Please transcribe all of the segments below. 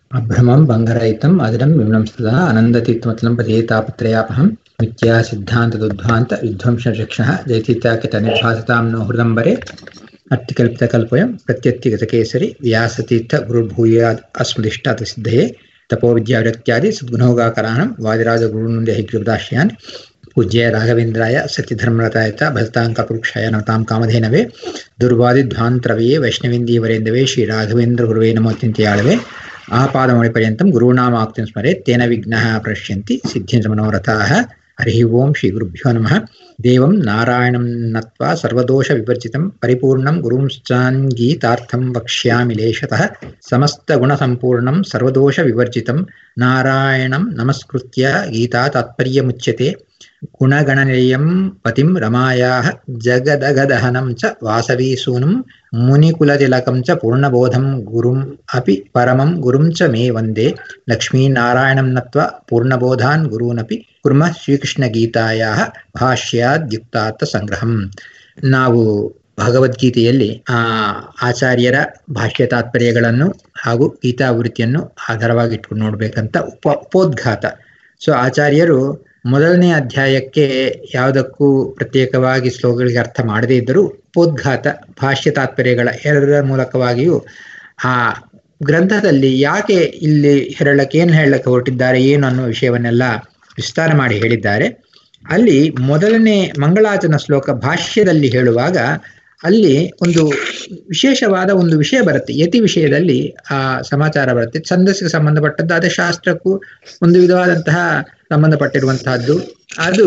अभ्रमं भङ्गरहितम् अजरं विमलं सदा अनन्दतीर्थमतलं पदेतापत्रयापहं मिथ्या सिद्धान्तदुद्ध्वान्त विध्वंसशिक्षणः जयतीत्याकितनिर्भासतां नो हृदम्बरे अट्टिकल्पितकल्पयं प्रत्यत्तिगतकेसरि व्यासतीर्थ गुरुर्भूयाद् अस्मदिष्टातसिद्धये तपोविद्याविरक्त्यादि सद्गुणोगाकराणं वादिराजगुरुनुन्दे हिग्रपदाश्रयान् पूज्य राघवेन्द्राय सत्यधर्मरताय च भजताङ्कपुरुक्षाय नतां कामधेनवे दुर्वादिध्वान्तरवये वैष्णवेन्दीवरेन्दवे श्रीराघवेन्द्रगुरुवे नमोत्यन्त्याळवे आपादमौलिपर्यन्तं गुरूणामाप्तिं स्मरेत् तेन विघ्नाः प्रश्यन्ति सिद्ध्यन्तमनोरथाः हरिः ओं श्रीगुरुभ्यो नमः देवं नारायणं नत्वा सर्वदोषविवर्जितं परिपूर्णं गुरुंश्चाङ्गीतार्थं वक्ष्यामि लेशतः समस्तगुणसम्पूर्णं सर्वदोषविवर्जितं नारायणं नमस्कृत्य गीता तात्पर्यमुच्यते गुणगणनिलयं पतिं रमायाः जगदगदहनं च वासवीसूनुं मुनिकुलतिलकं च पूर्णबोधं गुरुम् अपि परमं गुरुं च मे वन्दे लक्ष्मीनारायणं नत्वा पूर्णबोधान् गुरूनपि कुर्मः ಶ್ರೀಕೃಷ್ಣಗೀತಾಯಾಹ ಭಾಷ್ಯಾದ್ಯುಕ್ತಾರ್ಥ ಸಂಗ್ರಹಂ ನಾವು ಭಗವದ್ಗೀತೆಯಲ್ಲಿ ಆ ಆಚಾರ್ಯರ ಭಾಷ್ಯ ತಾತ್ಪರ್ಯಗಳನ್ನು ಹಾಗೂ ಗೀತಾವೃತ್ತಿಯನ್ನು ಆಧಾರವಾಗಿ ಇಟ್ಕೊಂಡು ನೋಡ್ಬೇಕಂತ ಉಪ ಉಪೋದ್ಘಾತ ಸೊ ಆಚಾರ್ಯರು ಮೊದಲನೇ ಅಧ್ಯಾಯಕ್ಕೆ ಯಾವುದಕ್ಕೂ ಪ್ರತ್ಯೇಕವಾಗಿ ಶ್ಲೋಕಗಳಿಗೆ ಅರ್ಥ ಮಾಡದೇ ಇದ್ದರೂ ಉಪೋದ್ಘಾತ ಭಾಷ್ಯ ತಾತ್ಪರ್ಯಗಳ ಎರಡರ ಮೂಲಕವಾಗಿಯೂ ಆ ಗ್ರಂಥದಲ್ಲಿ ಯಾಕೆ ಇಲ್ಲಿ ಹೇಳಕ್ಕೆ ಏನು ಹೇಳಕ್ಕೆ ಹೊರಟಿದ್ದಾರೆ ಏನು ಅನ್ನೋ ವಿಷಯವನ್ನೆಲ್ಲ ವಿಸ್ತಾರ ಮಾಡಿ ಹೇಳಿದ್ದಾರೆ ಅಲ್ಲಿ ಮೊದಲನೇ ಮಂಗಳಾಚನ ಶ್ಲೋಕ ಭಾಷ್ಯದಲ್ಲಿ ಹೇಳುವಾಗ ಅಲ್ಲಿ ಒಂದು ವಿಶೇಷವಾದ ಒಂದು ವಿಷಯ ಬರುತ್ತೆ ಯತಿ ವಿಷಯದಲ್ಲಿ ಆ ಸಮಾಚಾರ ಬರುತ್ತೆ ಛಂದಸ್ಸಿಗೆ ಸಂಬಂಧಪಟ್ಟದ್ದಾದ ಶಾಸ್ತ್ರಕ್ಕೂ ಒಂದು ವಿಧವಾದಂತಹ ಸಂಬಂಧಪಟ್ಟಿರುವಂತಹದ್ದು ಅದು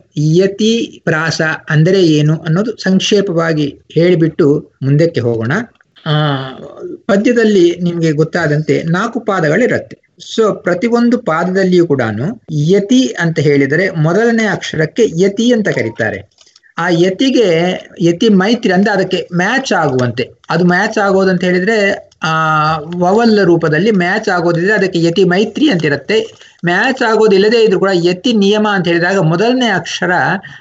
ಯತಿ ಪ್ರಾಸ ಅಂದರೆ ಏನು ಅನ್ನೋದು ಸಂಕ್ಷೇಪವಾಗಿ ಹೇಳಿಬಿಟ್ಟು ಮುಂದಕ್ಕೆ ಹೋಗೋಣ ಆ ಪದ್ಯದಲ್ಲಿ ನಿಮ್ಗೆ ಗೊತ್ತಾದಂತೆ ನಾಲ್ಕು ಪಾದಗಳಿರುತ್ತೆ ಸೊ ಪ್ರತಿಯೊಂದು ಪಾದದಲ್ಲಿಯೂ ಕೂಡ ಯತಿ ಅಂತ ಹೇಳಿದರೆ ಮೊದಲನೇ ಅಕ್ಷರಕ್ಕೆ ಯತಿ ಅಂತ ಕರೀತಾರೆ ಆ ಯತಿಗೆ ಯತಿ ಮೈತ್ರಿ ಅಂದ್ರೆ ಅದಕ್ಕೆ ಮ್ಯಾಚ್ ಆಗುವಂತೆ ಅದು ಮ್ಯಾಚ್ ಆಗೋದಂತ ಹೇಳಿದ್ರೆ ಆ ವವಲ್ ರೂಪದಲ್ಲಿ ಮ್ಯಾಚ್ ಆಗೋದಿದ್ರೆ ಅದಕ್ಕೆ ಯತಿ ಮೈತ್ರಿ ಅಂತ ಇರುತ್ತೆ ಮ್ಯಾಚ್ ಆಗೋದಿಲ್ಲದೆ ಇದ್ರು ಕೂಡ ಯತಿ ನಿಯಮ ಅಂತ ಹೇಳಿದಾಗ ಮೊದಲನೇ ಅಕ್ಷರ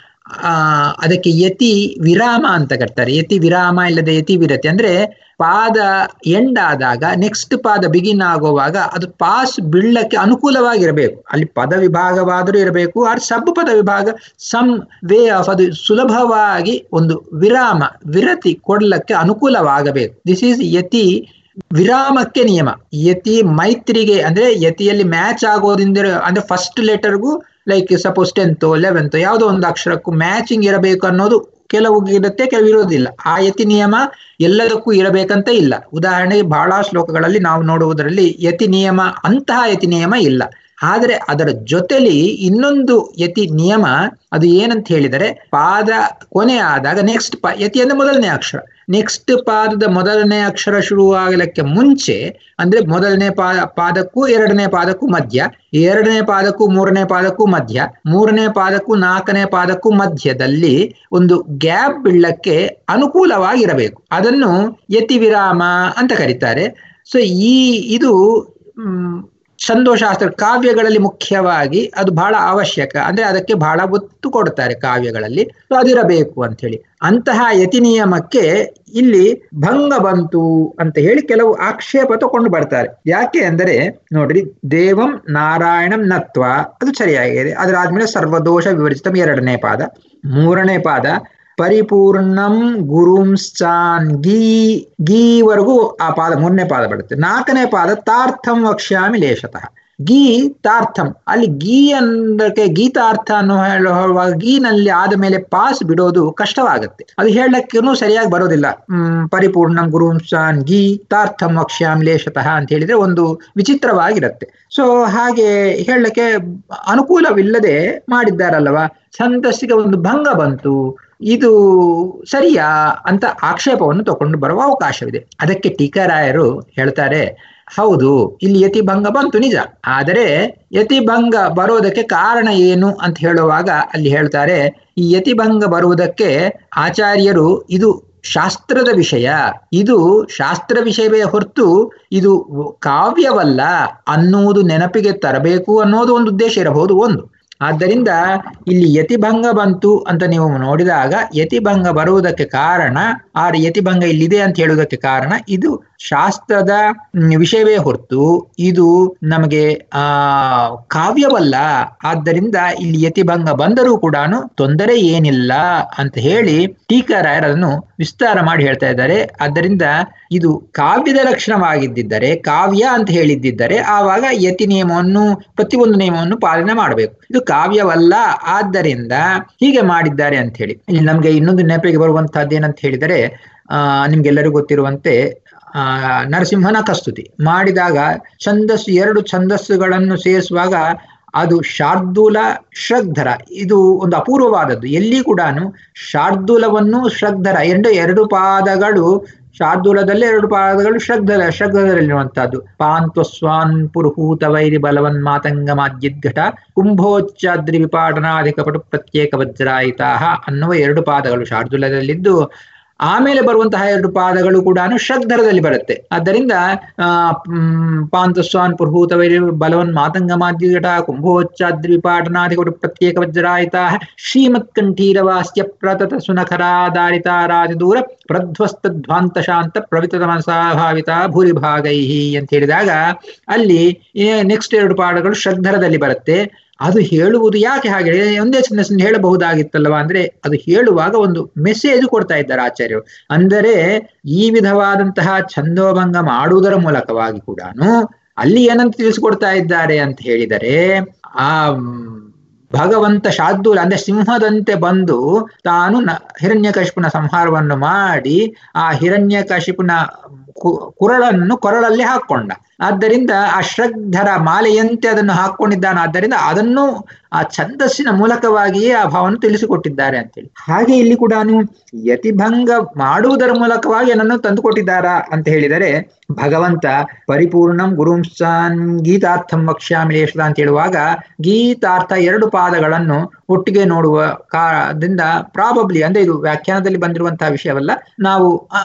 ಆ ಅದಕ್ಕೆ ಯತಿ ವಿರಾಮ ಅಂತ ಕರ್ತಾರೆ ಯತಿ ವಿರಾಮ ಇಲ್ಲದೆ ಯತಿ ವಿರತಿ ಅಂದ್ರೆ ಪಾದ ಎಂಡ್ ಆದಾಗ ನೆಕ್ಸ್ಟ್ ಪಾದ ಬಿಗಿನ್ ಆಗುವಾಗ ಅದು ಪಾಸ್ ಬೀಳಕ್ಕೆ ಅನುಕೂಲವಾಗಿರಬೇಕು ಅಲ್ಲಿ ಪದ ವಿಭಾಗವಾದರೂ ಇರಬೇಕು ಆರ್ ಸಬ್ ಪದ ವಿಭಾಗ ಸಮ್ ವೇ ಆಫ್ ಅದು ಸುಲಭವಾಗಿ ಒಂದು ವಿರಾಮ ವಿರತಿ ಕೊಡ್ಲಕ್ಕೆ ಅನುಕೂಲವಾಗಬೇಕು ದಿಸ್ ಈಸ್ ಯತಿ ವಿರಾಮಕ್ಕೆ ನಿಯಮ ಯತಿ ಮೈತ್ರಿಗೆ ಅಂದ್ರೆ ಯತಿಯಲ್ಲಿ ಮ್ಯಾಚ್ ಆಗೋದ್ರಿಂದ ಅಂದ್ರೆ ಫಸ್ಟ್ ಲೆಟರ್ಗೂ ಲೈಕ್ ಸಪೋಸ್ ಟೆಂತ್ ಲೆವೆಂತ್ ಯಾವುದೋ ಒಂದು ಅಕ್ಷರಕ್ಕೂ ಮ್ಯಾಚಿಂಗ್ ಇರಬೇಕು ಅನ್ನೋದು ಕೆಲವು ಇರುತ್ತೆ ಕೆಲವು ಇರೋದಿಲ್ಲ ಆ ಯತಿ ನಿಯಮ ಎಲ್ಲದಕ್ಕೂ ಇರಬೇಕಂತ ಇಲ್ಲ ಉದಾಹರಣೆಗೆ ಬಹಳ ಶ್ಲೋಕಗಳಲ್ಲಿ ನಾವು ನೋಡುವುದರಲ್ಲಿ ಯತಿ ನಿಯಮ ಅಂತಹ ಯತಿ ನಿಯಮ ಇಲ್ಲ ಆದರೆ ಅದರ ಜೊತೆಲಿ ಇನ್ನೊಂದು ಯತಿ ನಿಯಮ ಅದು ಏನಂತ ಹೇಳಿದರೆ ಪಾದ ಕೊನೆ ಆದಾಗ ನೆಕ್ಸ್ಟ್ ಪಾ ಯತಿ ಅಂದ್ರೆ ಮೊದಲನೇ ಅಕ್ಷರ ನೆಕ್ಸ್ಟ್ ಪಾದದ ಮೊದಲನೇ ಅಕ್ಷರ ಶುರುವಾಗಲಿಕ್ಕೆ ಮುಂಚೆ ಅಂದ್ರೆ ಮೊದಲನೇ ಪಾದ ಪಾದಕ್ಕೂ ಎರಡನೇ ಪಾದಕ್ಕೂ ಮಧ್ಯ ಎರಡನೇ ಪಾದಕ್ಕೂ ಮೂರನೇ ಪಾದಕ್ಕೂ ಮಧ್ಯ ಮೂರನೇ ಪಾದಕ್ಕೂ ನಾಲ್ಕನೇ ಪಾದಕ್ಕೂ ಮಧ್ಯದಲ್ಲಿ ಒಂದು ಗ್ಯಾಪ್ ಬೀಳಕ್ಕೆ ಅನುಕೂಲವಾಗಿರಬೇಕು ಅದನ್ನು ಯತಿ ವಿರಾಮ ಅಂತ ಕರೀತಾರೆ ಸೊ ಈ ಇದು ಛಂದೋಶಾಸ್ತ್ರ ಕಾವ್ಯಗಳಲ್ಲಿ ಮುಖ್ಯವಾಗಿ ಅದು ಬಹಳ ಅವಶ್ಯಕ ಅಂದ್ರೆ ಅದಕ್ಕೆ ಬಹಳ ಒತ್ತು ಕೊಡ್ತಾರೆ ಕಾವ್ಯಗಳಲ್ಲಿ ಸೊ ಅದಿರಬೇಕು ಅಂತ ಹೇಳಿ ಅಂತಹ ಯತಿ ನಿಯಮಕ್ಕೆ ಇಲ್ಲಿ ಭಂಗ ಬಂತು ಅಂತ ಹೇಳಿ ಕೆಲವು ಆಕ್ಷೇಪ ತಗೊಂಡು ಬರ್ತಾರೆ ಯಾಕೆ ಅಂದರೆ ನೋಡ್ರಿ ದೇವಂ ನಾರಾಯಣಂ ನತ್ವ ಅದು ಸರಿಯಾಗಿದೆ ಅದರಾದ್ಮೇಲೆ ಸರ್ವದೋಷ ವಿವರಿಸಿತ ಎರಡನೇ ಪಾದ ಮೂರನೇ ಪಾದ ಪರಿಪೂರ್ಣಂ ಗುರುಂಶ್ಚಾನ್ ಗೀ ಗೀವರೆಗೂ ಆ ಪಾದ ಮೂರನೇ ಪಾದ ಬರುತ್ತೆ ನಾಲ್ಕನೇ ಪಾದ ತಾರ್ಥಂ ವಕ್ಷ್ಯಾಮಿ ಲೇಷತಃ ಗೀ ತಾರ್ಥಂ ಅಲ್ಲಿ ಗೀ ಅಂದ್ರೆ ಗೀತಾರ್ಥ ಅನ್ನೋ ಹೇಳುವಾಗ ಗೀನಲ್ಲಿ ಆದ ಮೇಲೆ ಪಾಸ್ ಬಿಡೋದು ಕಷ್ಟವಾಗುತ್ತೆ ಅದು ಹೇಳಕ್ಕೂ ಸರಿಯಾಗಿ ಬರೋದಿಲ್ಲ ಹ್ಮ್ ಪರಿಪೂರ್ಣಂ ಗುರುಂಶಾನ್ ಗೀ ತಾರ್ಥಂ ವಕ್ಷ್ಯಾಮ್ ಲೇಷತಃ ಅಂತ ಹೇಳಿದ್ರೆ ಒಂದು ವಿಚಿತ್ರವಾಗಿರುತ್ತೆ ಸೊ ಹಾಗೆ ಹೇಳಕ್ಕೆ ಅನುಕೂಲವಿಲ್ಲದೆ ಮಾಡಿದ್ದಾರಲ್ವಾ ಛಂದಸ್ಸಿಗೆ ಒಂದು ಭಂಗ ಬಂತು ಇದು ಸರಿಯಾ ಅಂತ ಆಕ್ಷೇಪವನ್ನು ತಗೊಂಡು ಬರುವ ಅವಕಾಶವಿದೆ ಅದಕ್ಕೆ ಟೀಕಾರಾಯರು ಹೇಳ್ತಾರೆ ಹೌದು ಇಲ್ಲಿ ಯತಿಭಂಗ ಬಂತು ನಿಜ ಆದರೆ ಯತಿಭಂಗ ಬರೋದಕ್ಕೆ ಕಾರಣ ಏನು ಅಂತ ಹೇಳುವಾಗ ಅಲ್ಲಿ ಹೇಳ್ತಾರೆ ಈ ಯತಿಭಂಗ ಬರುವುದಕ್ಕೆ ಆಚಾರ್ಯರು ಇದು ಶಾಸ್ತ್ರದ ವಿಷಯ ಇದು ಶಾಸ್ತ್ರ ವಿಷಯವೇ ಹೊರತು ಇದು ಕಾವ್ಯವಲ್ಲ ಅನ್ನುವುದು ನೆನಪಿಗೆ ತರಬೇಕು ಅನ್ನೋದು ಒಂದು ಉದ್ದೇಶ ಇರಬಹುದು ಒಂದು ಆದ್ದರಿಂದ ಇಲ್ಲಿ ಯತಿಭಂಗ ಬಂತು ಅಂತ ನೀವು ನೋಡಿದಾಗ ಯತಿಭಂಗ ಬರುವುದಕ್ಕೆ ಕಾರಣ ಆ ಯತಿಭಂಗ ಇಲ್ಲಿದೆ ಅಂತ ಹೇಳುವುದಕ್ಕೆ ಕಾರಣ ಇದು ಶಾಸ್ತ್ರದ ವಿಷಯವೇ ಹೊರತು ಇದು ನಮಗೆ ಆ ಕಾವ್ಯವಲ್ಲ ಆದ್ದರಿಂದ ಇಲ್ಲಿ ಯತಿಭಂಗ ಬಂದರೂ ಕೂಡ ತೊಂದರೆ ಏನಿಲ್ಲ ಅಂತ ಹೇಳಿ ಟೀಕಾರಾಯರ್ ಅದನ್ನು ವಿಸ್ತಾರ ಮಾಡಿ ಹೇಳ್ತಾ ಇದ್ದಾರೆ ಆದ್ದರಿಂದ ಇದು ಕಾವ್ಯದ ಲಕ್ಷಣವಾಗಿದ್ದಿದ್ದರೆ ಕಾವ್ಯ ಅಂತ ಹೇಳಿದ್ದಿದ್ದರೆ ಆವಾಗ ಯತಿ ನಿಯಮವನ್ನು ಪ್ರತಿಯೊಂದು ನಿಯಮವನ್ನು ಪಾಲನೆ ಮಾಡಬೇಕು ಇದು ಕಾವ್ಯವಲ್ಲ ಆದ್ದರಿಂದ ಹೀಗೆ ಮಾಡಿದ್ದಾರೆ ಅಂತ ಹೇಳಿ ಇಲ್ಲಿ ನಮ್ಗೆ ಇನ್ನೊಂದು ನೆನಪಿಗೆ ಬರುವಂತಹದ್ದು ಏನಂತ ಹೇಳಿದರೆ ಆ ನಿಮ್ಗೆಲ್ಲರಿಗೂ ಗೊತ್ತಿರುವಂತೆ ಆ ನರಸಿಂಹನ ಕಸ್ತುತಿ ಮಾಡಿದಾಗ ಛಂದಸ್ಸು ಎರಡು ಛಂದಸ್ಸುಗಳನ್ನು ಸೇರಿಸುವಾಗ ಅದು ಶಾರ್ದೂಲ ಶ್ರದ್ಧರ ಇದು ಒಂದು ಅಪೂರ್ವವಾದದ್ದು ಎಲ್ಲಿ ಕೂಡ ಶಾರ್ದೂಲವನ್ನು ಶ್ರದ್ಧರ ಎರಡು ಎರಡು ಪಾದಗಳು ಶಾರ್ದೂಲದಲ್ಲಿ ಎರಡು ಪಾದಗಳು ಶ್ರದ್ಧದ ಶ್ರದ್ಧದಲ್ಲಿರುವಂತಹದ್ದು ಪಾಂತ್ವಸ್ವಾನ್ ಪುರುಹೂತ ವೈರಿ ಬಲವನ್ ಮಾತಂಗ ಮಾದ್ಯದ್ಘಟ ಕುಂಭೋಚ್ಚಾದ್ರಿ ವಿಪಾಟನಾಧಿಕ ಪಟು ಪ್ರತ್ಯೇಕ ವಜ್ರಾಯಿತಾಹ ಅನ್ನುವ ಎರಡು ಪಾದಗಳು ಶಾರ್ದೂಲದಲ್ಲಿದ್ದು ಆಮೇಲೆ ಬರುವಂತಹ ಎರಡು ಪಾದಗಳು ಕೂಡ ಶ್ರದ್ಧರದಲ್ಲಿ ಬರುತ್ತೆ ಆದ್ದರಿಂದ ಆ ಪಾಂತಸ್ವಾನ್ ಪುರ್ಭೂತ ವೈರಿ ಬಲವನ್ ಮಾತಂಗ ಮಾದ್ಯಟ ಕುಂಭೋಚ್ಚಾದ್ರಿ ವಿಪಾಟನಾಧಿಕ ಪ್ರತ್ಯೇಕ ವಜ್ರಾಯಿತ ಶ್ರೀಮತ್ ಕಂಠೀರವಾಸ್ಯ ಪ್ರತತ ಸುನಖರಾಧಾರಿತ ರಾಜದೂರ ಪ್ರಧ್ವಸ್ತಧ್ವಾಂತ ಶಾಂತ ಪ್ರವಿತ ಮನಸಾಭಾವಿತ ಭೂರಿಭಾಗೈ ಅಂತ ಹೇಳಿದಾಗ ಅಲ್ಲಿ ನೆಕ್ಸ್ಟ್ ಎರಡು ಪಾಠಗಳು ಶ್ರದ್ಧರದಲ್ಲಿ ಬರುತ್ತೆ ಅದು ಹೇಳುವುದು ಯಾಕೆ ಹಾಗೆ ಒಂದೇ ಛಂದಸ್ಸಿನ ಹೇಳಬಹುದಾಗಿತ್ತಲ್ವಾ ಅಂದ್ರೆ ಅದು ಹೇಳುವಾಗ ಒಂದು ಮೆಸೇಜ್ ಕೊಡ್ತಾ ಇದ್ದಾರೆ ಆಚಾರ್ಯರು ಅಂದರೆ ಈ ವಿಧವಾದಂತಹ ಛಂದೋಭಂಗ ಮಾಡುವುದರ ಮೂಲಕವಾಗಿ ಕೂಡ ಅಲ್ಲಿ ಏನಂತ ತಿಳಿಸ್ಕೊಡ್ತಾ ಇದ್ದಾರೆ ಅಂತ ಹೇಳಿದರೆ ಆ ಭಗವಂತ ಶಾರ್ದೂಲ ಅಂದ್ರೆ ಸಿಂಹದಂತೆ ಬಂದು ತಾನು ನ ಹಿರಣ್ಯಕಶಿಪುನ ಸಂಹಾರವನ್ನು ಮಾಡಿ ಆ ಹಿರಣ್ಯಕಶಿಪುನ ಕುರಳನ್ನು ಕೊರಳಲ್ಲಿ ಹಾಕೊಂಡ ಆದ್ದರಿಂದ ಆ ಶ್ರದ್ಧರ ಮಾಲೆಯಂತೆ ಅದನ್ನು ಹಾಕೊಂಡಿದ್ದಾನೆ ಆದ್ದರಿಂದ ಅದನ್ನು ಆ ಛಂದಸ್ಸಿನ ಮೂಲಕವಾಗಿಯೇ ಆ ಭಾವವನ್ನು ತಿಳಿಸಿಕೊಟ್ಟಿದ್ದಾರೆ ಅಂತೇಳಿ ಹಾಗೆ ಇಲ್ಲಿ ಕೂಡ ಯತಿಭಂಗ ಮಾಡುವುದರ ಮೂಲಕವಾಗಿ ಏನನ್ನು ತಂದುಕೊಟ್ಟಿದ್ದಾರಾ ಅಂತ ಹೇಳಿದರೆ ಭಗವಂತ ಪರಿಪೂರ್ಣಂ ಗುರುಂಸಾನ್ ಗೀತಾರ್ಥಂ ವಕ್ಷ್ಯಾಮಿಲೇಶ್ವರ ಅಂತ ಹೇಳುವಾಗ ಗೀತಾರ್ಥ ಎರಡು ಪಾದಗಳನ್ನು ಒಟ್ಟಿಗೆ ನೋಡುವ ಕಾರಣದಿಂದ ಪ್ರಾಬಬ್ಲಿ ಅಂದ್ರೆ ಇದು ವ್ಯಾಖ್ಯಾನದಲ್ಲಿ ಬಂದಿರುವಂತಹ ವಿಷಯವಲ್ಲ ನಾವು